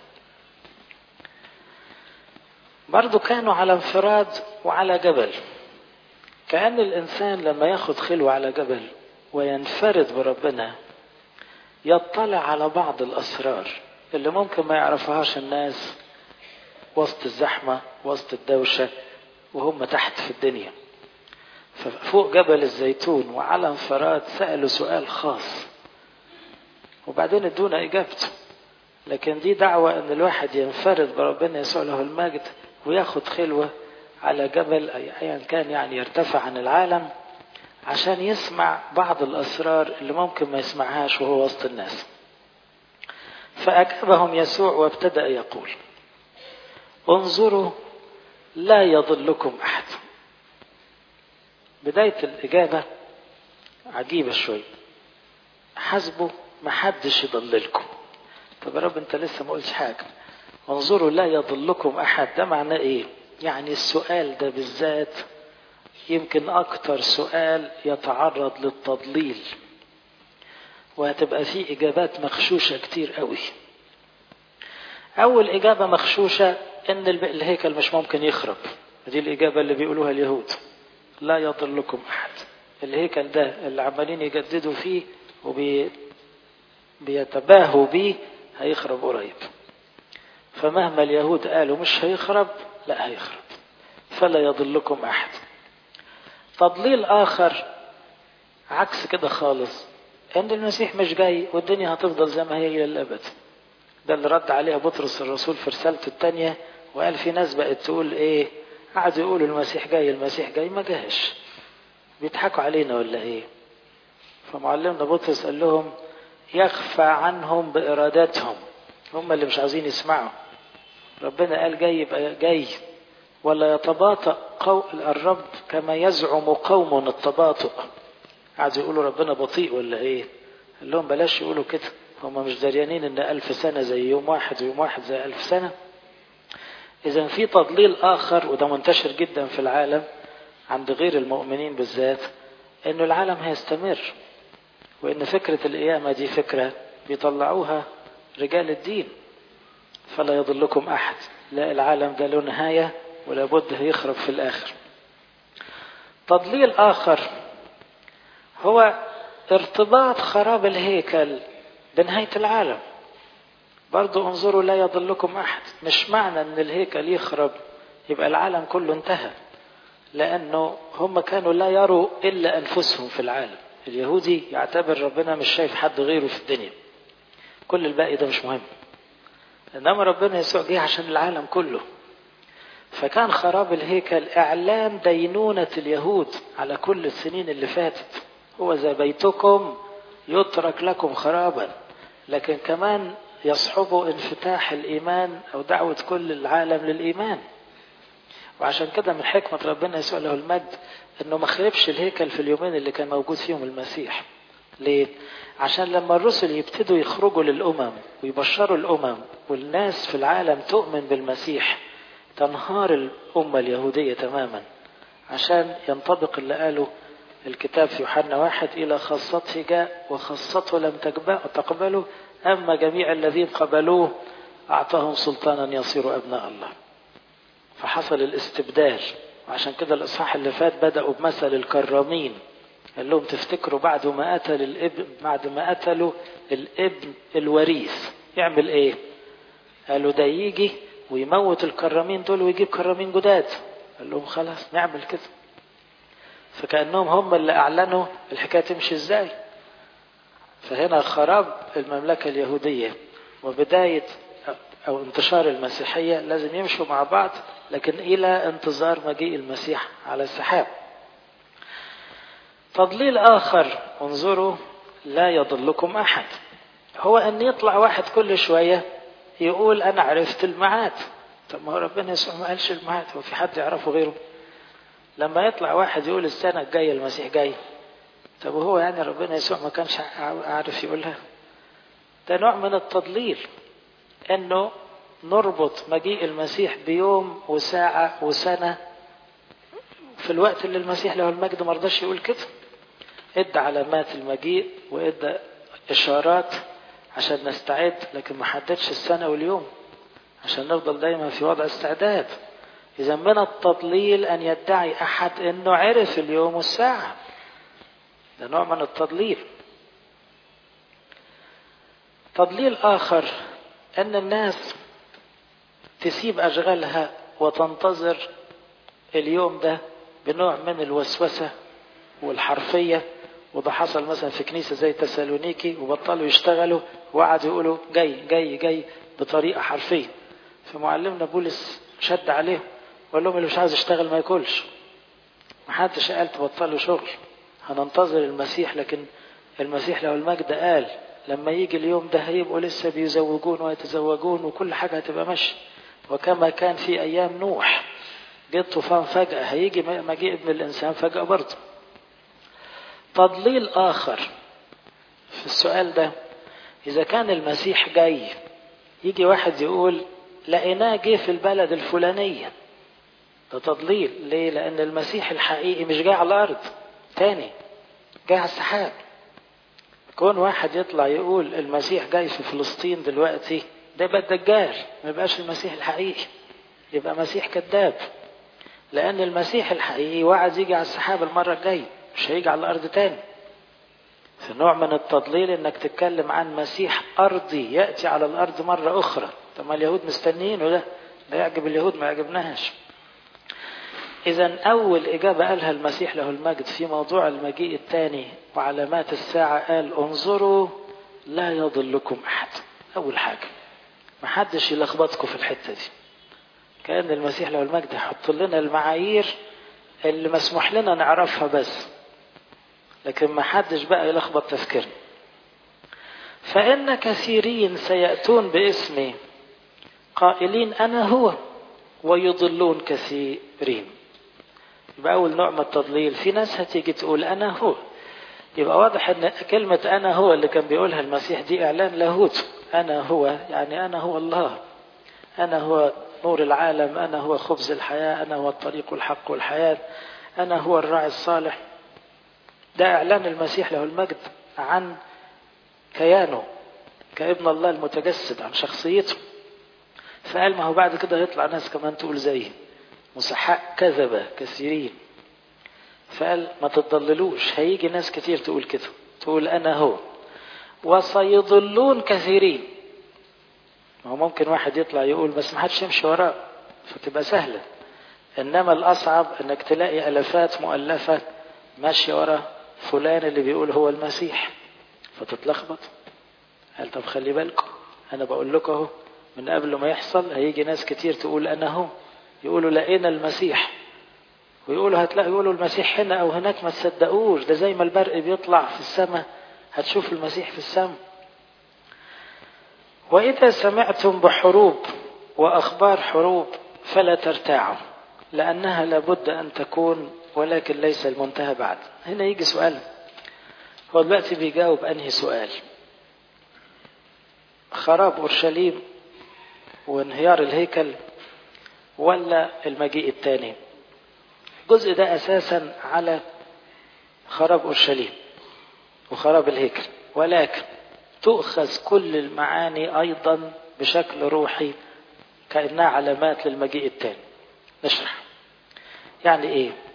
برضو كانوا على انفراد وعلى جبل كأن الإنسان لما ياخد خلوة على جبل وينفرد بربنا يطلع على بعض الأسرار اللي ممكن ما يعرفهاش الناس وسط الزحمة وسط الدوشة وهم تحت في الدنيا ففوق جبل الزيتون وعلى انفراد سألوا سؤال خاص وبعدين ادونا إجابته لكن دي دعوة ان الواحد ينفرد بربنا يسوع له المجد وياخد خلوة على جبل ايا كان يعني يرتفع عن العالم عشان يسمع بعض الاسرار اللي ممكن ما يسمعهاش وهو وسط الناس فاجابهم يسوع وابتدا يقول انظروا لا يضلكم احد بدايه الاجابه عجيبه شويه حسبوا ما حدش يضللكم طب يا رب انت لسه ما قلتش حاجه انظروا لا يضلكم احد ده معناه ايه يعني السؤال ده بالذات يمكن اكتر سؤال يتعرض للتضليل وهتبقى فيه اجابات مغشوشه كتير قوي اول اجابه مغشوشه ان الهيكل مش ممكن يخرب دي الاجابه اللي بيقولوها اليهود لا يضلكم احد الهيكل ده اللي عمالين يجددوا فيه وبي بيتباهوا بيه هيخرب قريب فمهما اليهود قالوا مش هيخرب لا هيخرب فلا يضلكم احد تضليل اخر عكس كده خالص ان المسيح مش جاي والدنيا هتفضل زي ما هي الى الابد ده اللي رد عليها بطرس الرسول في رسالته الثانيه وقال في ناس بقت تقول ايه قعدوا يقولوا المسيح جاي المسيح جاي ما جاش بيضحكوا علينا ولا ايه فمعلمنا بطرس قال لهم يخفى عنهم بارادتهم هم اللي مش عايزين يسمعوا ربنا قال جاي يبقى جاي ولا يتباطأ قول الرب كما يزعم قوم التباطؤ قعدوا يقولوا ربنا بطيء ولا ايه قال لهم بلاش يقولوا كده هم مش دريانين ان ألف سنة زي يوم واحد ويوم واحد زي ألف سنة إذا في تضليل آخر وده منتشر جدا في العالم عند غير المؤمنين بالذات إنه العالم هيستمر وإن فكرة القيامة دي فكرة بيطلعوها رجال الدين فلا يضلكم أحد لا العالم ده له نهاية ولا بد هيخرب في الآخر تضليل آخر هو ارتباط خراب الهيكل بنهاية العالم برضو انظروا لا يضلكم أحد مش معنى أن الهيكل يخرب يبقى العالم كله انتهى لأنه هم كانوا لا يروا إلا أنفسهم في العالم اليهودي يعتبر ربنا مش شايف حد غيره في الدنيا كل الباقي ده مش مهم إنما ربنا يسوع جه عشان العالم كله فكان خراب الهيكل إعلان دينونة اليهود على كل السنين اللي فاتت هو زي بيتكم يترك لكم خرابا لكن كمان يصحبه انفتاح الإيمان أو دعوة كل العالم للإيمان وعشان كده من حكمة ربنا يسوع له المجد انه ما خربش الهيكل في اليومين اللي كان موجود فيهم المسيح ليه؟ عشان لما الرسل يبتدوا يخرجوا للأمم ويبشروا الأمم والناس في العالم تؤمن بالمسيح تنهار الأمة اليهودية تماما عشان ينطبق اللي قاله الكتاب في يوحنا واحد إلى خاصته جاء وخاصته لم تقبله أما جميع الذين قبلوه أعطاهم سلطانا يصيروا أبناء الله فحصل الاستبدال وعشان كده الإصحاح اللي فات بدأوا بمثل الكرامين قال لهم تفتكروا بعد ما قتل الابن بعد ما قتلوا الابن الوريث يعمل ايه قالوا ده يجي ويموت الكرامين دول ويجيب كرامين جداد قال لهم خلاص نعمل كده فكأنهم هم اللي أعلنوا الحكاية تمشي إزاي فهنا خراب المملكة اليهودية وبداية أو انتشار المسيحية لازم يمشوا مع بعض لكن إلى انتظار مجيء المسيح على السحاب تضليل آخر انظروا لا يضلكم أحد هو أن يطلع واحد كل شوية يقول أنا عرفت الميعاد طب ما هو ربنا يسوع ما قالش الميعاد هو في حد يعرفه غيره لما يطلع واحد يقول السنة الجاية المسيح جاي طب وهو يعني ربنا يسوع ما كانش عارف يقولها ده نوع من التضليل انه نربط مجيء المسيح بيوم وساعة وسنة في الوقت اللي المسيح له المجد ما رضاش يقول كده ادى علامات المجيء وادى اشارات عشان نستعد لكن ما حددش السنة واليوم عشان نفضل دايما في وضع استعداد إذا من التضليل أن يدعي أحد أنه عرف اليوم والساعة ده نوع من التضليل تضليل آخر أن الناس تسيب أشغالها وتنتظر اليوم ده بنوع من الوسوسة والحرفية وده حصل مثلا في كنيسة زي تسالونيكي وبطلوا يشتغلوا وقعدوا يقولوا جاي جاي جاي بطريقة حرفية فمعلمنا بولس شد عليهم وقال لهم اللي مش عايز يشتغل ما ياكلش محدش قال تبطلوا شغل هننتظر المسيح لكن المسيح لو المجد قال لما يجي اليوم ده هيبقوا لسه بيزوجون ويتزوجون وكل حاجة هتبقى ماشية وكما كان في أيام نوح جه طوفان فجأة هيجي مجيء ابن الإنسان فجأة برضه تضليل آخر في السؤال ده إذا كان المسيح جاي يجي واحد يقول لقيناه جه في البلد الفلانية ده تضليل ليه؟ لأن المسيح الحقيقي مش جاي على الأرض تاني جاي على السحاب كون واحد يطلع يقول المسيح جاي في فلسطين دلوقتي ده يبقى الدجال ما يبقاش المسيح الحقيقي يبقى مسيح كذاب لأن المسيح الحقيقي وعد يجي على السحاب المرة الجاية مش هيجي على الأرض تاني في نوع من التضليل انك تتكلم عن مسيح ارضي ياتي على الارض مره اخرى طب ما اليهود مستنيينه ده ده يعجب اليهود ما يعجبناش اذا اول اجابه قالها المسيح له المجد في موضوع المجيء الثاني وعلامات الساعه قال انظروا لا يضلكم احد اول حاجه ما حدش يلخبطكم في الحته دي كان المسيح له المجد يحط لنا المعايير اللي مسموح لنا نعرفها بس لكن ما حدش بقى يلخبط تفكيرنا فإن كثيرين سيأتون باسمي قائلين أنا هو ويضلون كثيرين يبقى أول نوع من التضليل في ناس هتيجي تقول أنا هو يبقى واضح أن كلمة أنا هو اللي كان بيقولها المسيح دي إعلان لاهوت أنا هو يعني أنا هو الله أنا هو نور العالم أنا هو خبز الحياة أنا هو الطريق والحق والحياة أنا هو الراعي الصالح ده إعلان المسيح له المجد عن كيانه كابن الله المتجسد عن شخصيته فقال ما هو بعد كده يطلع ناس كمان تقول زيه مسحاء كذبة كثيرين فقال ما تضللوش هيجي ناس كتير تقول كده تقول أنا هو وسيضلون كثيرين ما هو ممكن واحد يطلع يقول بس ما حدش يمشي وراه فتبقى سهلة إنما الأصعب إنك تلاقي ألفات مؤلفة ماشية ورا فلان اللي بيقول هو المسيح فتتلخبط قال طب خلي بالكم أنا بقول لكم أهو من قبل ما يحصل هيجي ناس كتير تقول أنا هو يقولوا لقينا المسيح ويقولوا هتلاقوا يقولوا المسيح هنا أو هناك ما تصدقوش ده زي ما البرق بيطلع في السماء هتشوف المسيح في السماء وإذا سمعتم بحروب وأخبار حروب فلا ترتاعوا لأنها لابد أن تكون ولكن ليس المنتهى بعد هنا يجي سؤال هو دلوقتي بيجاوب أنهي سؤال خراب أورشليم وانهيار الهيكل ولا المجيء الثاني الجزء ده أساسا على خراب أورشليم وخراب الهيكل ولكن تؤخذ كل المعاني أيضا بشكل روحي كأنها علامات للمجيء الثاني نشرح يعني إيه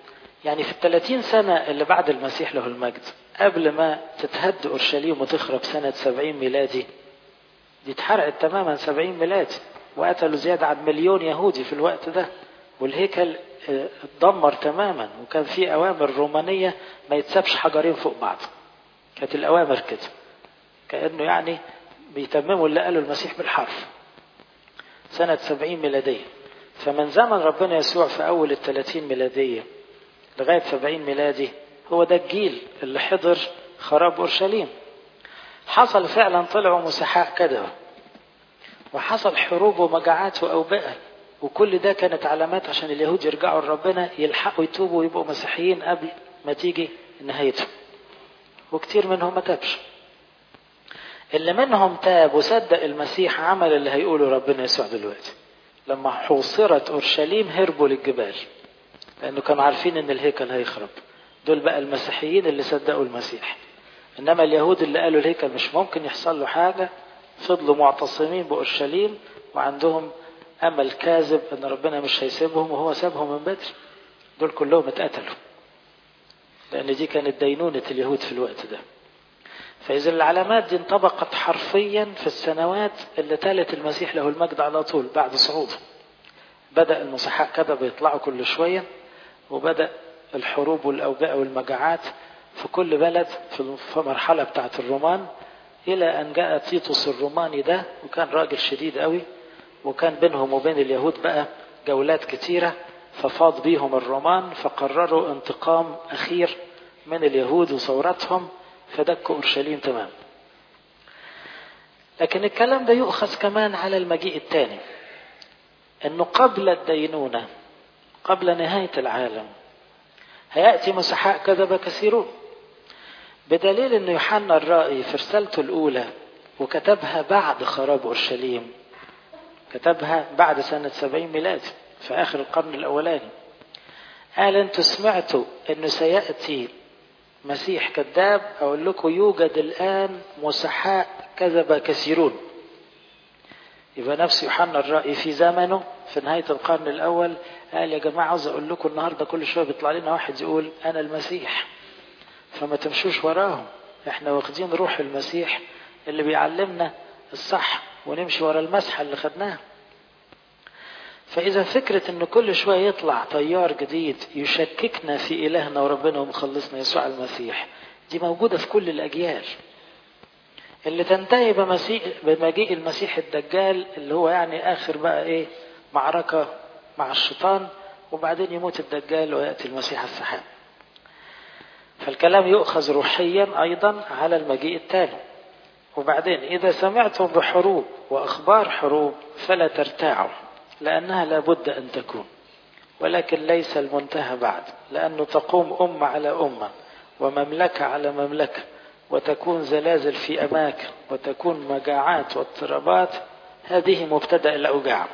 يعني في الثلاثين سنة اللي بعد المسيح له المجد قبل ما تتهد أورشليم وتخرب سنة سبعين ميلادي دي اتحرقت تماما سبعين ميلادي وقتلوا زيادة عن مليون يهودي في الوقت ده والهيكل اتدمر تماما وكان في أوامر رومانية ما يتسابش حجرين فوق بعض كانت الأوامر كده كأنه يعني بيتمموا اللي قاله المسيح بالحرف سنة سبعين ميلادية فمن زمن ربنا يسوع في أول الثلاثين ميلادية لغاية سبعين ميلادي هو ده الجيل اللي حضر خراب أورشليم حصل فعلا طلعوا مسحاء كده وحصل حروب ومجاعات وأوبئة وكل ده كانت علامات عشان اليهود يرجعوا لربنا يلحقوا يتوبوا ويبقوا مسيحيين قبل ما تيجي نهايتهم وكتير منهم ما تابش اللي منهم تاب وصدق المسيح عمل اللي هيقوله ربنا يسوع دلوقتي لما حوصرت اورشليم هربوا للجبال لانه كانوا عارفين ان الهيكل هيخرب دول بقى المسيحيين اللي صدقوا المسيح انما اليهود اللي قالوا الهيكل مش ممكن يحصل له حاجه فضلوا معتصمين باورشليم وعندهم امل كاذب ان ربنا مش هيسيبهم وهو سابهم من بدري دول كلهم اتقتلوا لان دي كانت دينونه اليهود في الوقت ده فإذا العلامات دي انطبقت حرفيا في السنوات اللي تالت المسيح له المجد على طول بعد صعوده بدأ المسحاء كده بيطلعوا كل شوية وبدأ الحروب والأوبئة والمجاعات في كل بلد في المرحلة بتاعة الرومان إلى أن جاء تيتوس الروماني ده وكان راجل شديد قوي وكان بينهم وبين اليهود بقى جولات كتيرة ففاض بيهم الرومان فقرروا انتقام أخير من اليهود وثورتهم فدكوا أورشليم تمام لكن الكلام ده يؤخذ كمان على المجيء الثاني أنه قبل الدينونة قبل نهاية العالم هيأتي مسحاء كذب كثيرون بدليل أن يوحنا الرائي في رسالته الأولى وكتبها بعد خراب أورشليم كتبها بعد سنة سبعين ميلادي في آخر القرن الأولاني قال أنتوا سمعتوا أنه سيأتي مسيح كذاب أقول لكم يوجد الآن مسحاء كذب كثيرون يبقى نفس يوحنا الرأي في زمنه في نهاية القرن الأول قال يا جماعة عاوز أقول لكم النهاردة كل شوية بيطلع لنا واحد يقول أنا المسيح فما تمشوش وراهم احنا واخدين روح المسيح اللي بيعلمنا الصح ونمشي ورا المسحة اللي خدناها فإذا فكرة إن كل شوية يطلع طيار جديد يشككنا في إلهنا وربنا ومخلصنا يسوع المسيح دي موجودة في كل الأجيال اللي تنتهي بمسيح بمجيء المسيح الدجال اللي هو يعني آخر بقى إيه معركة مع الشيطان وبعدين يموت الدجال ويأتي المسيح السحاب فالكلام يؤخذ روحيا أيضا على المجيء التالي وبعدين إذا سمعتم بحروب وأخبار حروب فلا ترتاعوا لأنها لابد أن تكون ولكن ليس المنتهى بعد لأنه تقوم أمة على أمة ومملكة على مملكة وتكون زلازل في أماكن وتكون مجاعات واضطرابات هذه مبتدأ الأوجاع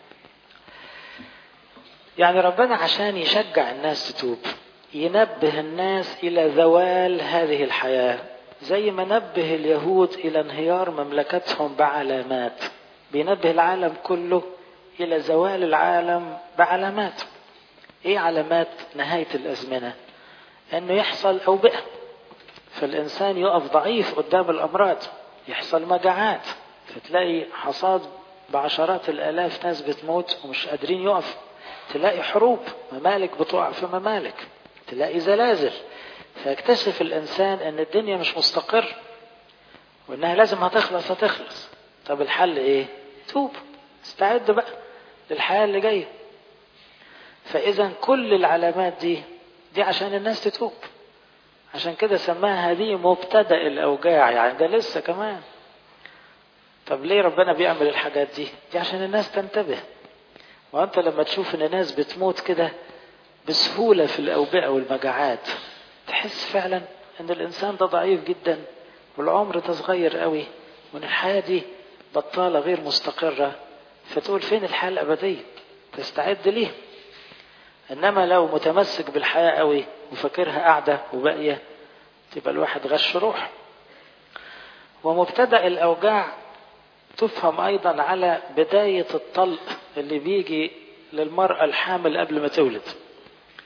يعني ربنا عشان يشجع الناس تتوب ينبه الناس إلى زوال هذه الحياة زي ما نبه اليهود إلى انهيار مملكتهم بعلامات بينبه العالم كله إلى زوال العالم بعلامات إيه علامات نهاية الأزمنة أنه يحصل أوبئة فالإنسان يقف ضعيف قدام الأمراض يحصل مجاعات فتلاقي حصاد بعشرات الآلاف ناس بتموت ومش قادرين يقف تلاقي حروب ممالك بتقع في ممالك تلاقي زلازل فيكتشف الإنسان أن الدنيا مش مستقر وأنها لازم هتخلص هتخلص طب الحل إيه؟ توب استعد بقى للحياة اللي جاية فإذا كل العلامات دي دي عشان الناس تتوب عشان كده سماها هذه مبتدأ الأوجاع يعني ده لسه كمان طب ليه ربنا بيعمل الحاجات دي دي عشان الناس تنتبه وأنت لما تشوف إن ناس بتموت كده بسهولة في الأوبئة والمجاعات تحس فعلا إن الإنسان ده ضعيف جدا والعمر ده صغير قوي وإن الحياة دي بطالة غير مستقرة فتقول فين الحياة الأبدية تستعد ليه إنما لو متمسك بالحياة قوي وفاكرها قاعدة وباقية تبقى الواحد غش روح ومبتدأ الأوجاع تفهم أيضا على بداية الطلق اللي بيجي للمرأة الحامل قبل ما تولد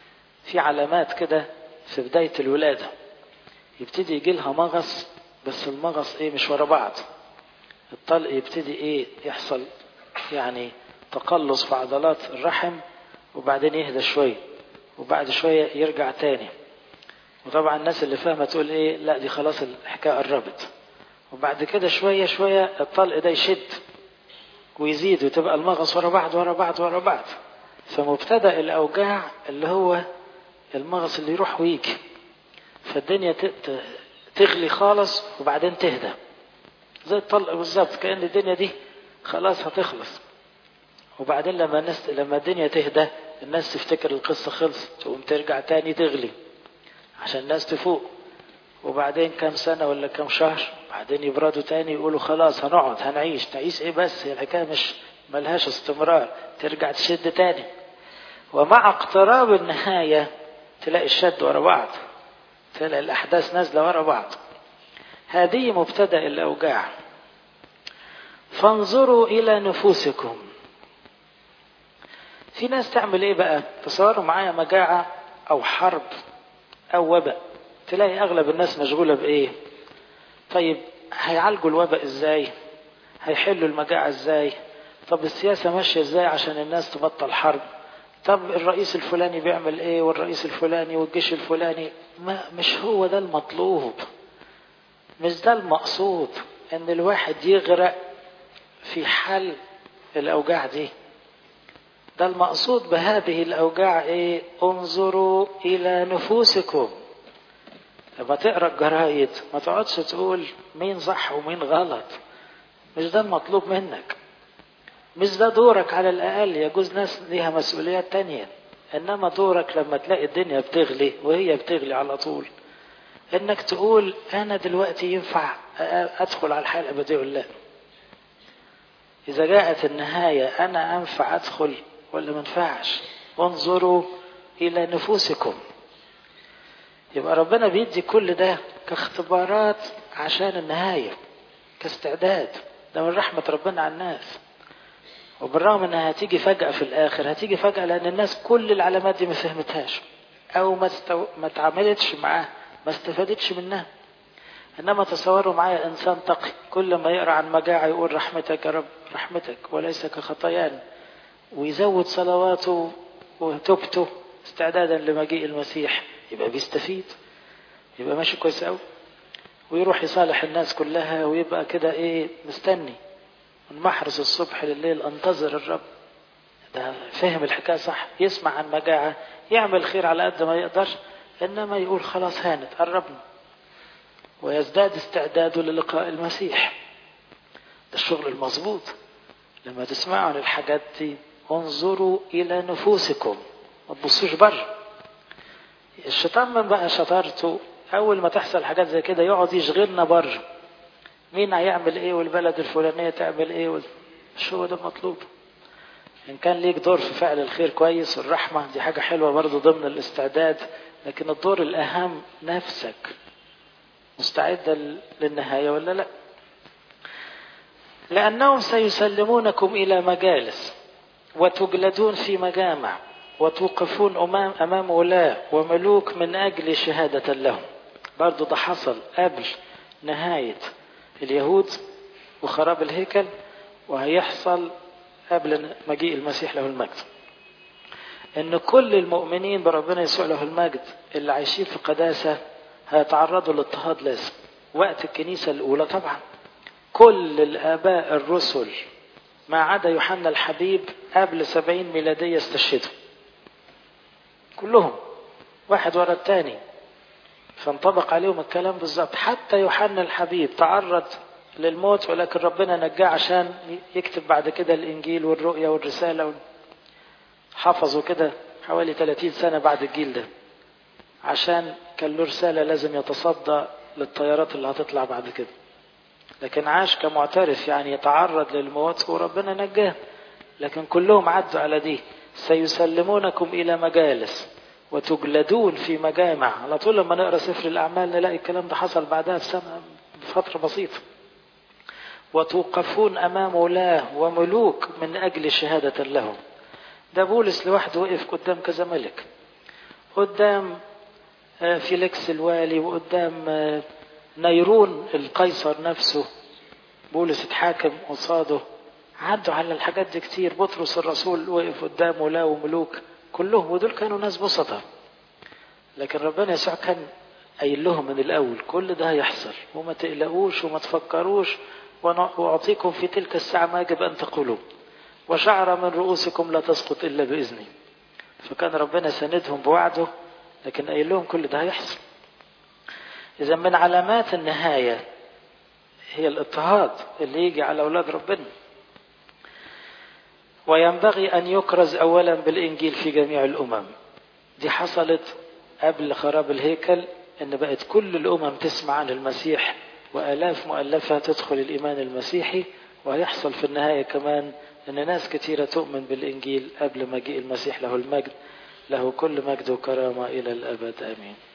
في علامات كده في بداية الولادة يبتدي يجي لها مغص بس المغص ايه مش ورا بعض الطلق يبتدي ايه يحصل يعني تقلص في عضلات الرحم وبعدين يهدى شوية وبعد شوية يرجع تاني وطبعا الناس اللي فاهمة تقول ايه لا دي خلاص الحكاية قربت وبعد كده شوية شوية الطلق ده يشد ويزيد وتبقى المغص ورا بعض ورا بعض ورا بعض فمبتدأ الأوجاع اللي هو المغص اللي يروح ويجي فالدنيا تغلي خالص وبعدين تهدى زي الطلق بالظبط كأن الدنيا دي خلاص هتخلص وبعدين لما الناس لما الدنيا تهدى الناس تفتكر القصة خلصت تقوم ترجع تاني تغلي عشان الناس تفوق وبعدين كام سنة ولا كام شهر بعدين يبردوا تاني يقولوا خلاص هنقعد هنعيش تعيش ايه بس هي الحكاية مش ملهاش استمرار ترجع تشد تاني ومع اقتراب النهاية تلاقي الشد ورا بعض تلاقي الأحداث نازلة ورا بعض هذه مبتدأ الأوجاع فانظروا إلى نفوسكم في ناس تعمل ايه بقى تصوروا معايا مجاعة او حرب او وباء تلاقي اغلب الناس مشغولة بايه طيب هيعالجوا الوباء ازاي هيحلوا المجاعة ازاي طب السياسة ماشية ازاي عشان الناس تبطل حرب طب الرئيس الفلاني بيعمل ايه والرئيس الفلاني والجيش الفلاني ما مش هو ده المطلوب مش ده المقصود ان الواحد يغرق في حل الاوجاع دي ده المقصود بهذه الأوجاع إيه؟ انظروا إلى نفوسكم. لما تقرا الجرايد ما تقعدش تقول مين صح ومين غلط. مش ده المطلوب منك. مش ده دورك على الأقل يجوز ناس ليها مسؤوليات تانية. إنما دورك لما تلاقي الدنيا بتغلي وهي بتغلي على طول. إنك تقول أنا دلوقتي ينفع أدخل على الحياة الأبدية ولا لا؟ إذا جاءت النهاية أنا أنفع أدخل ولا ما ينفعش وانظروا الى نفوسكم يبقى ربنا بيدي كل ده كاختبارات عشان النهاية كاستعداد ده من رحمة ربنا على الناس وبالرغم انها هتيجي فجأة في الاخر هتيجي فجأة لان الناس كل العلامات دي ما فهمتهاش او ما استو... ما اتعاملتش معاها ما استفادتش منها انما تصوروا معايا انسان تقي كل ما يقرا عن مجاعة يقول رحمتك يا رب رحمتك وليس كخطايانا ويزود صلواته وتوبته استعدادا لمجيء المسيح يبقى بيستفيد يبقى ماشي كويس قوي ويروح يصالح الناس كلها ويبقى كده ايه مستني من محرس الصبح لليل انتظر الرب ده فهم الحكايه صح يسمع عن مجاعه يعمل خير على قد ما يقدر انما يقول خلاص هانت قربنا ويزداد استعداده للقاء المسيح ده الشغل المظبوط لما تسمعوا عن الحاجات دي انظروا الى نفوسكم ما تبصوش بره الشيطان من بقى شطارته اول ما تحصل حاجات زي كده يقعد يشغلنا بره مين هيعمل ايه والبلد الفلانيه تعمل ايه وال... مش هو ده المطلوب ان كان ليك دور في فعل الخير كويس والرحمه دي حاجه حلوه برضه ضمن الاستعداد لكن الدور الاهم نفسك مستعده للنهايه ولا لا لانهم سيسلمونكم الى مجالس وتجلدون في مجامع وتوقفون أمام, أمام ولاة وملوك من أجل شهادة لهم برضو ده حصل قبل نهاية اليهود وخراب الهيكل وهيحصل قبل مجيء المسيح له المجد ان كل المؤمنين بربنا يسوع له المجد اللي عايشين في قداسة هيتعرضوا لاضطهاد لازم وقت الكنيسة الأولى طبعا كل الآباء الرسل ما عدا يوحنا الحبيب قبل سبعين ميلادية استشهدوا كلهم واحد ورا الثاني فانطبق عليهم الكلام بالظبط حتى يوحنا الحبيب تعرض للموت ولكن ربنا نجاه عشان يكتب بعد كده الإنجيل والرؤيا والرسالة حفظوا كده حوالي 30 سنة بعد الجيل ده عشان كان له رسالة لازم يتصدى للطيارات اللي هتطلع بعد كده لكن عاش كمعترف يعني يتعرض للموت وربنا نجاه لكن كلهم عدوا على دي سيسلمونكم إلى مجالس وتجلدون في مجامع على طول لما نقرا سفر الأعمال نلاقي الكلام ده حصل بعدها بسنة بفترة بسيطة وتوقفون أمام ولاة وملوك من أجل شهادة لهم ده بولس لوحده وقف قدام كذا ملك قدام فيليكس الوالي وقدام نيرون القيصر نفسه بولس اتحاكم قصاده عدوا على الحاجات دي كتير بطرس الرسول وقف قدامه لا وملوك كلهم ودول كانوا ناس بسطة لكن ربنا يسوع كان قايل لهم من الأول كل ده هيحصل وما تقلقوش وما تفكروش وأعطيكم في تلك الساعة ما يجب أن تقولوا وشعر من رؤوسكم لا تسقط إلا بإذني فكان ربنا سندهم بوعده لكن قايل لهم كل ده هيحصل إذا من علامات النهاية هي الاضطهاد اللي يجي على أولاد ربنا وينبغي أن يكرز أولا بالإنجيل في جميع الأمم دي حصلت قبل خراب الهيكل ان بقت كل الامم تسمع عن المسيح والاف مؤلفه تدخل الايمان المسيحي وهيحصل في النهايه كمان ان ناس كثيره تؤمن بالانجيل قبل مجيء المسيح له المجد له كل مجد وكرامه الى الابد امين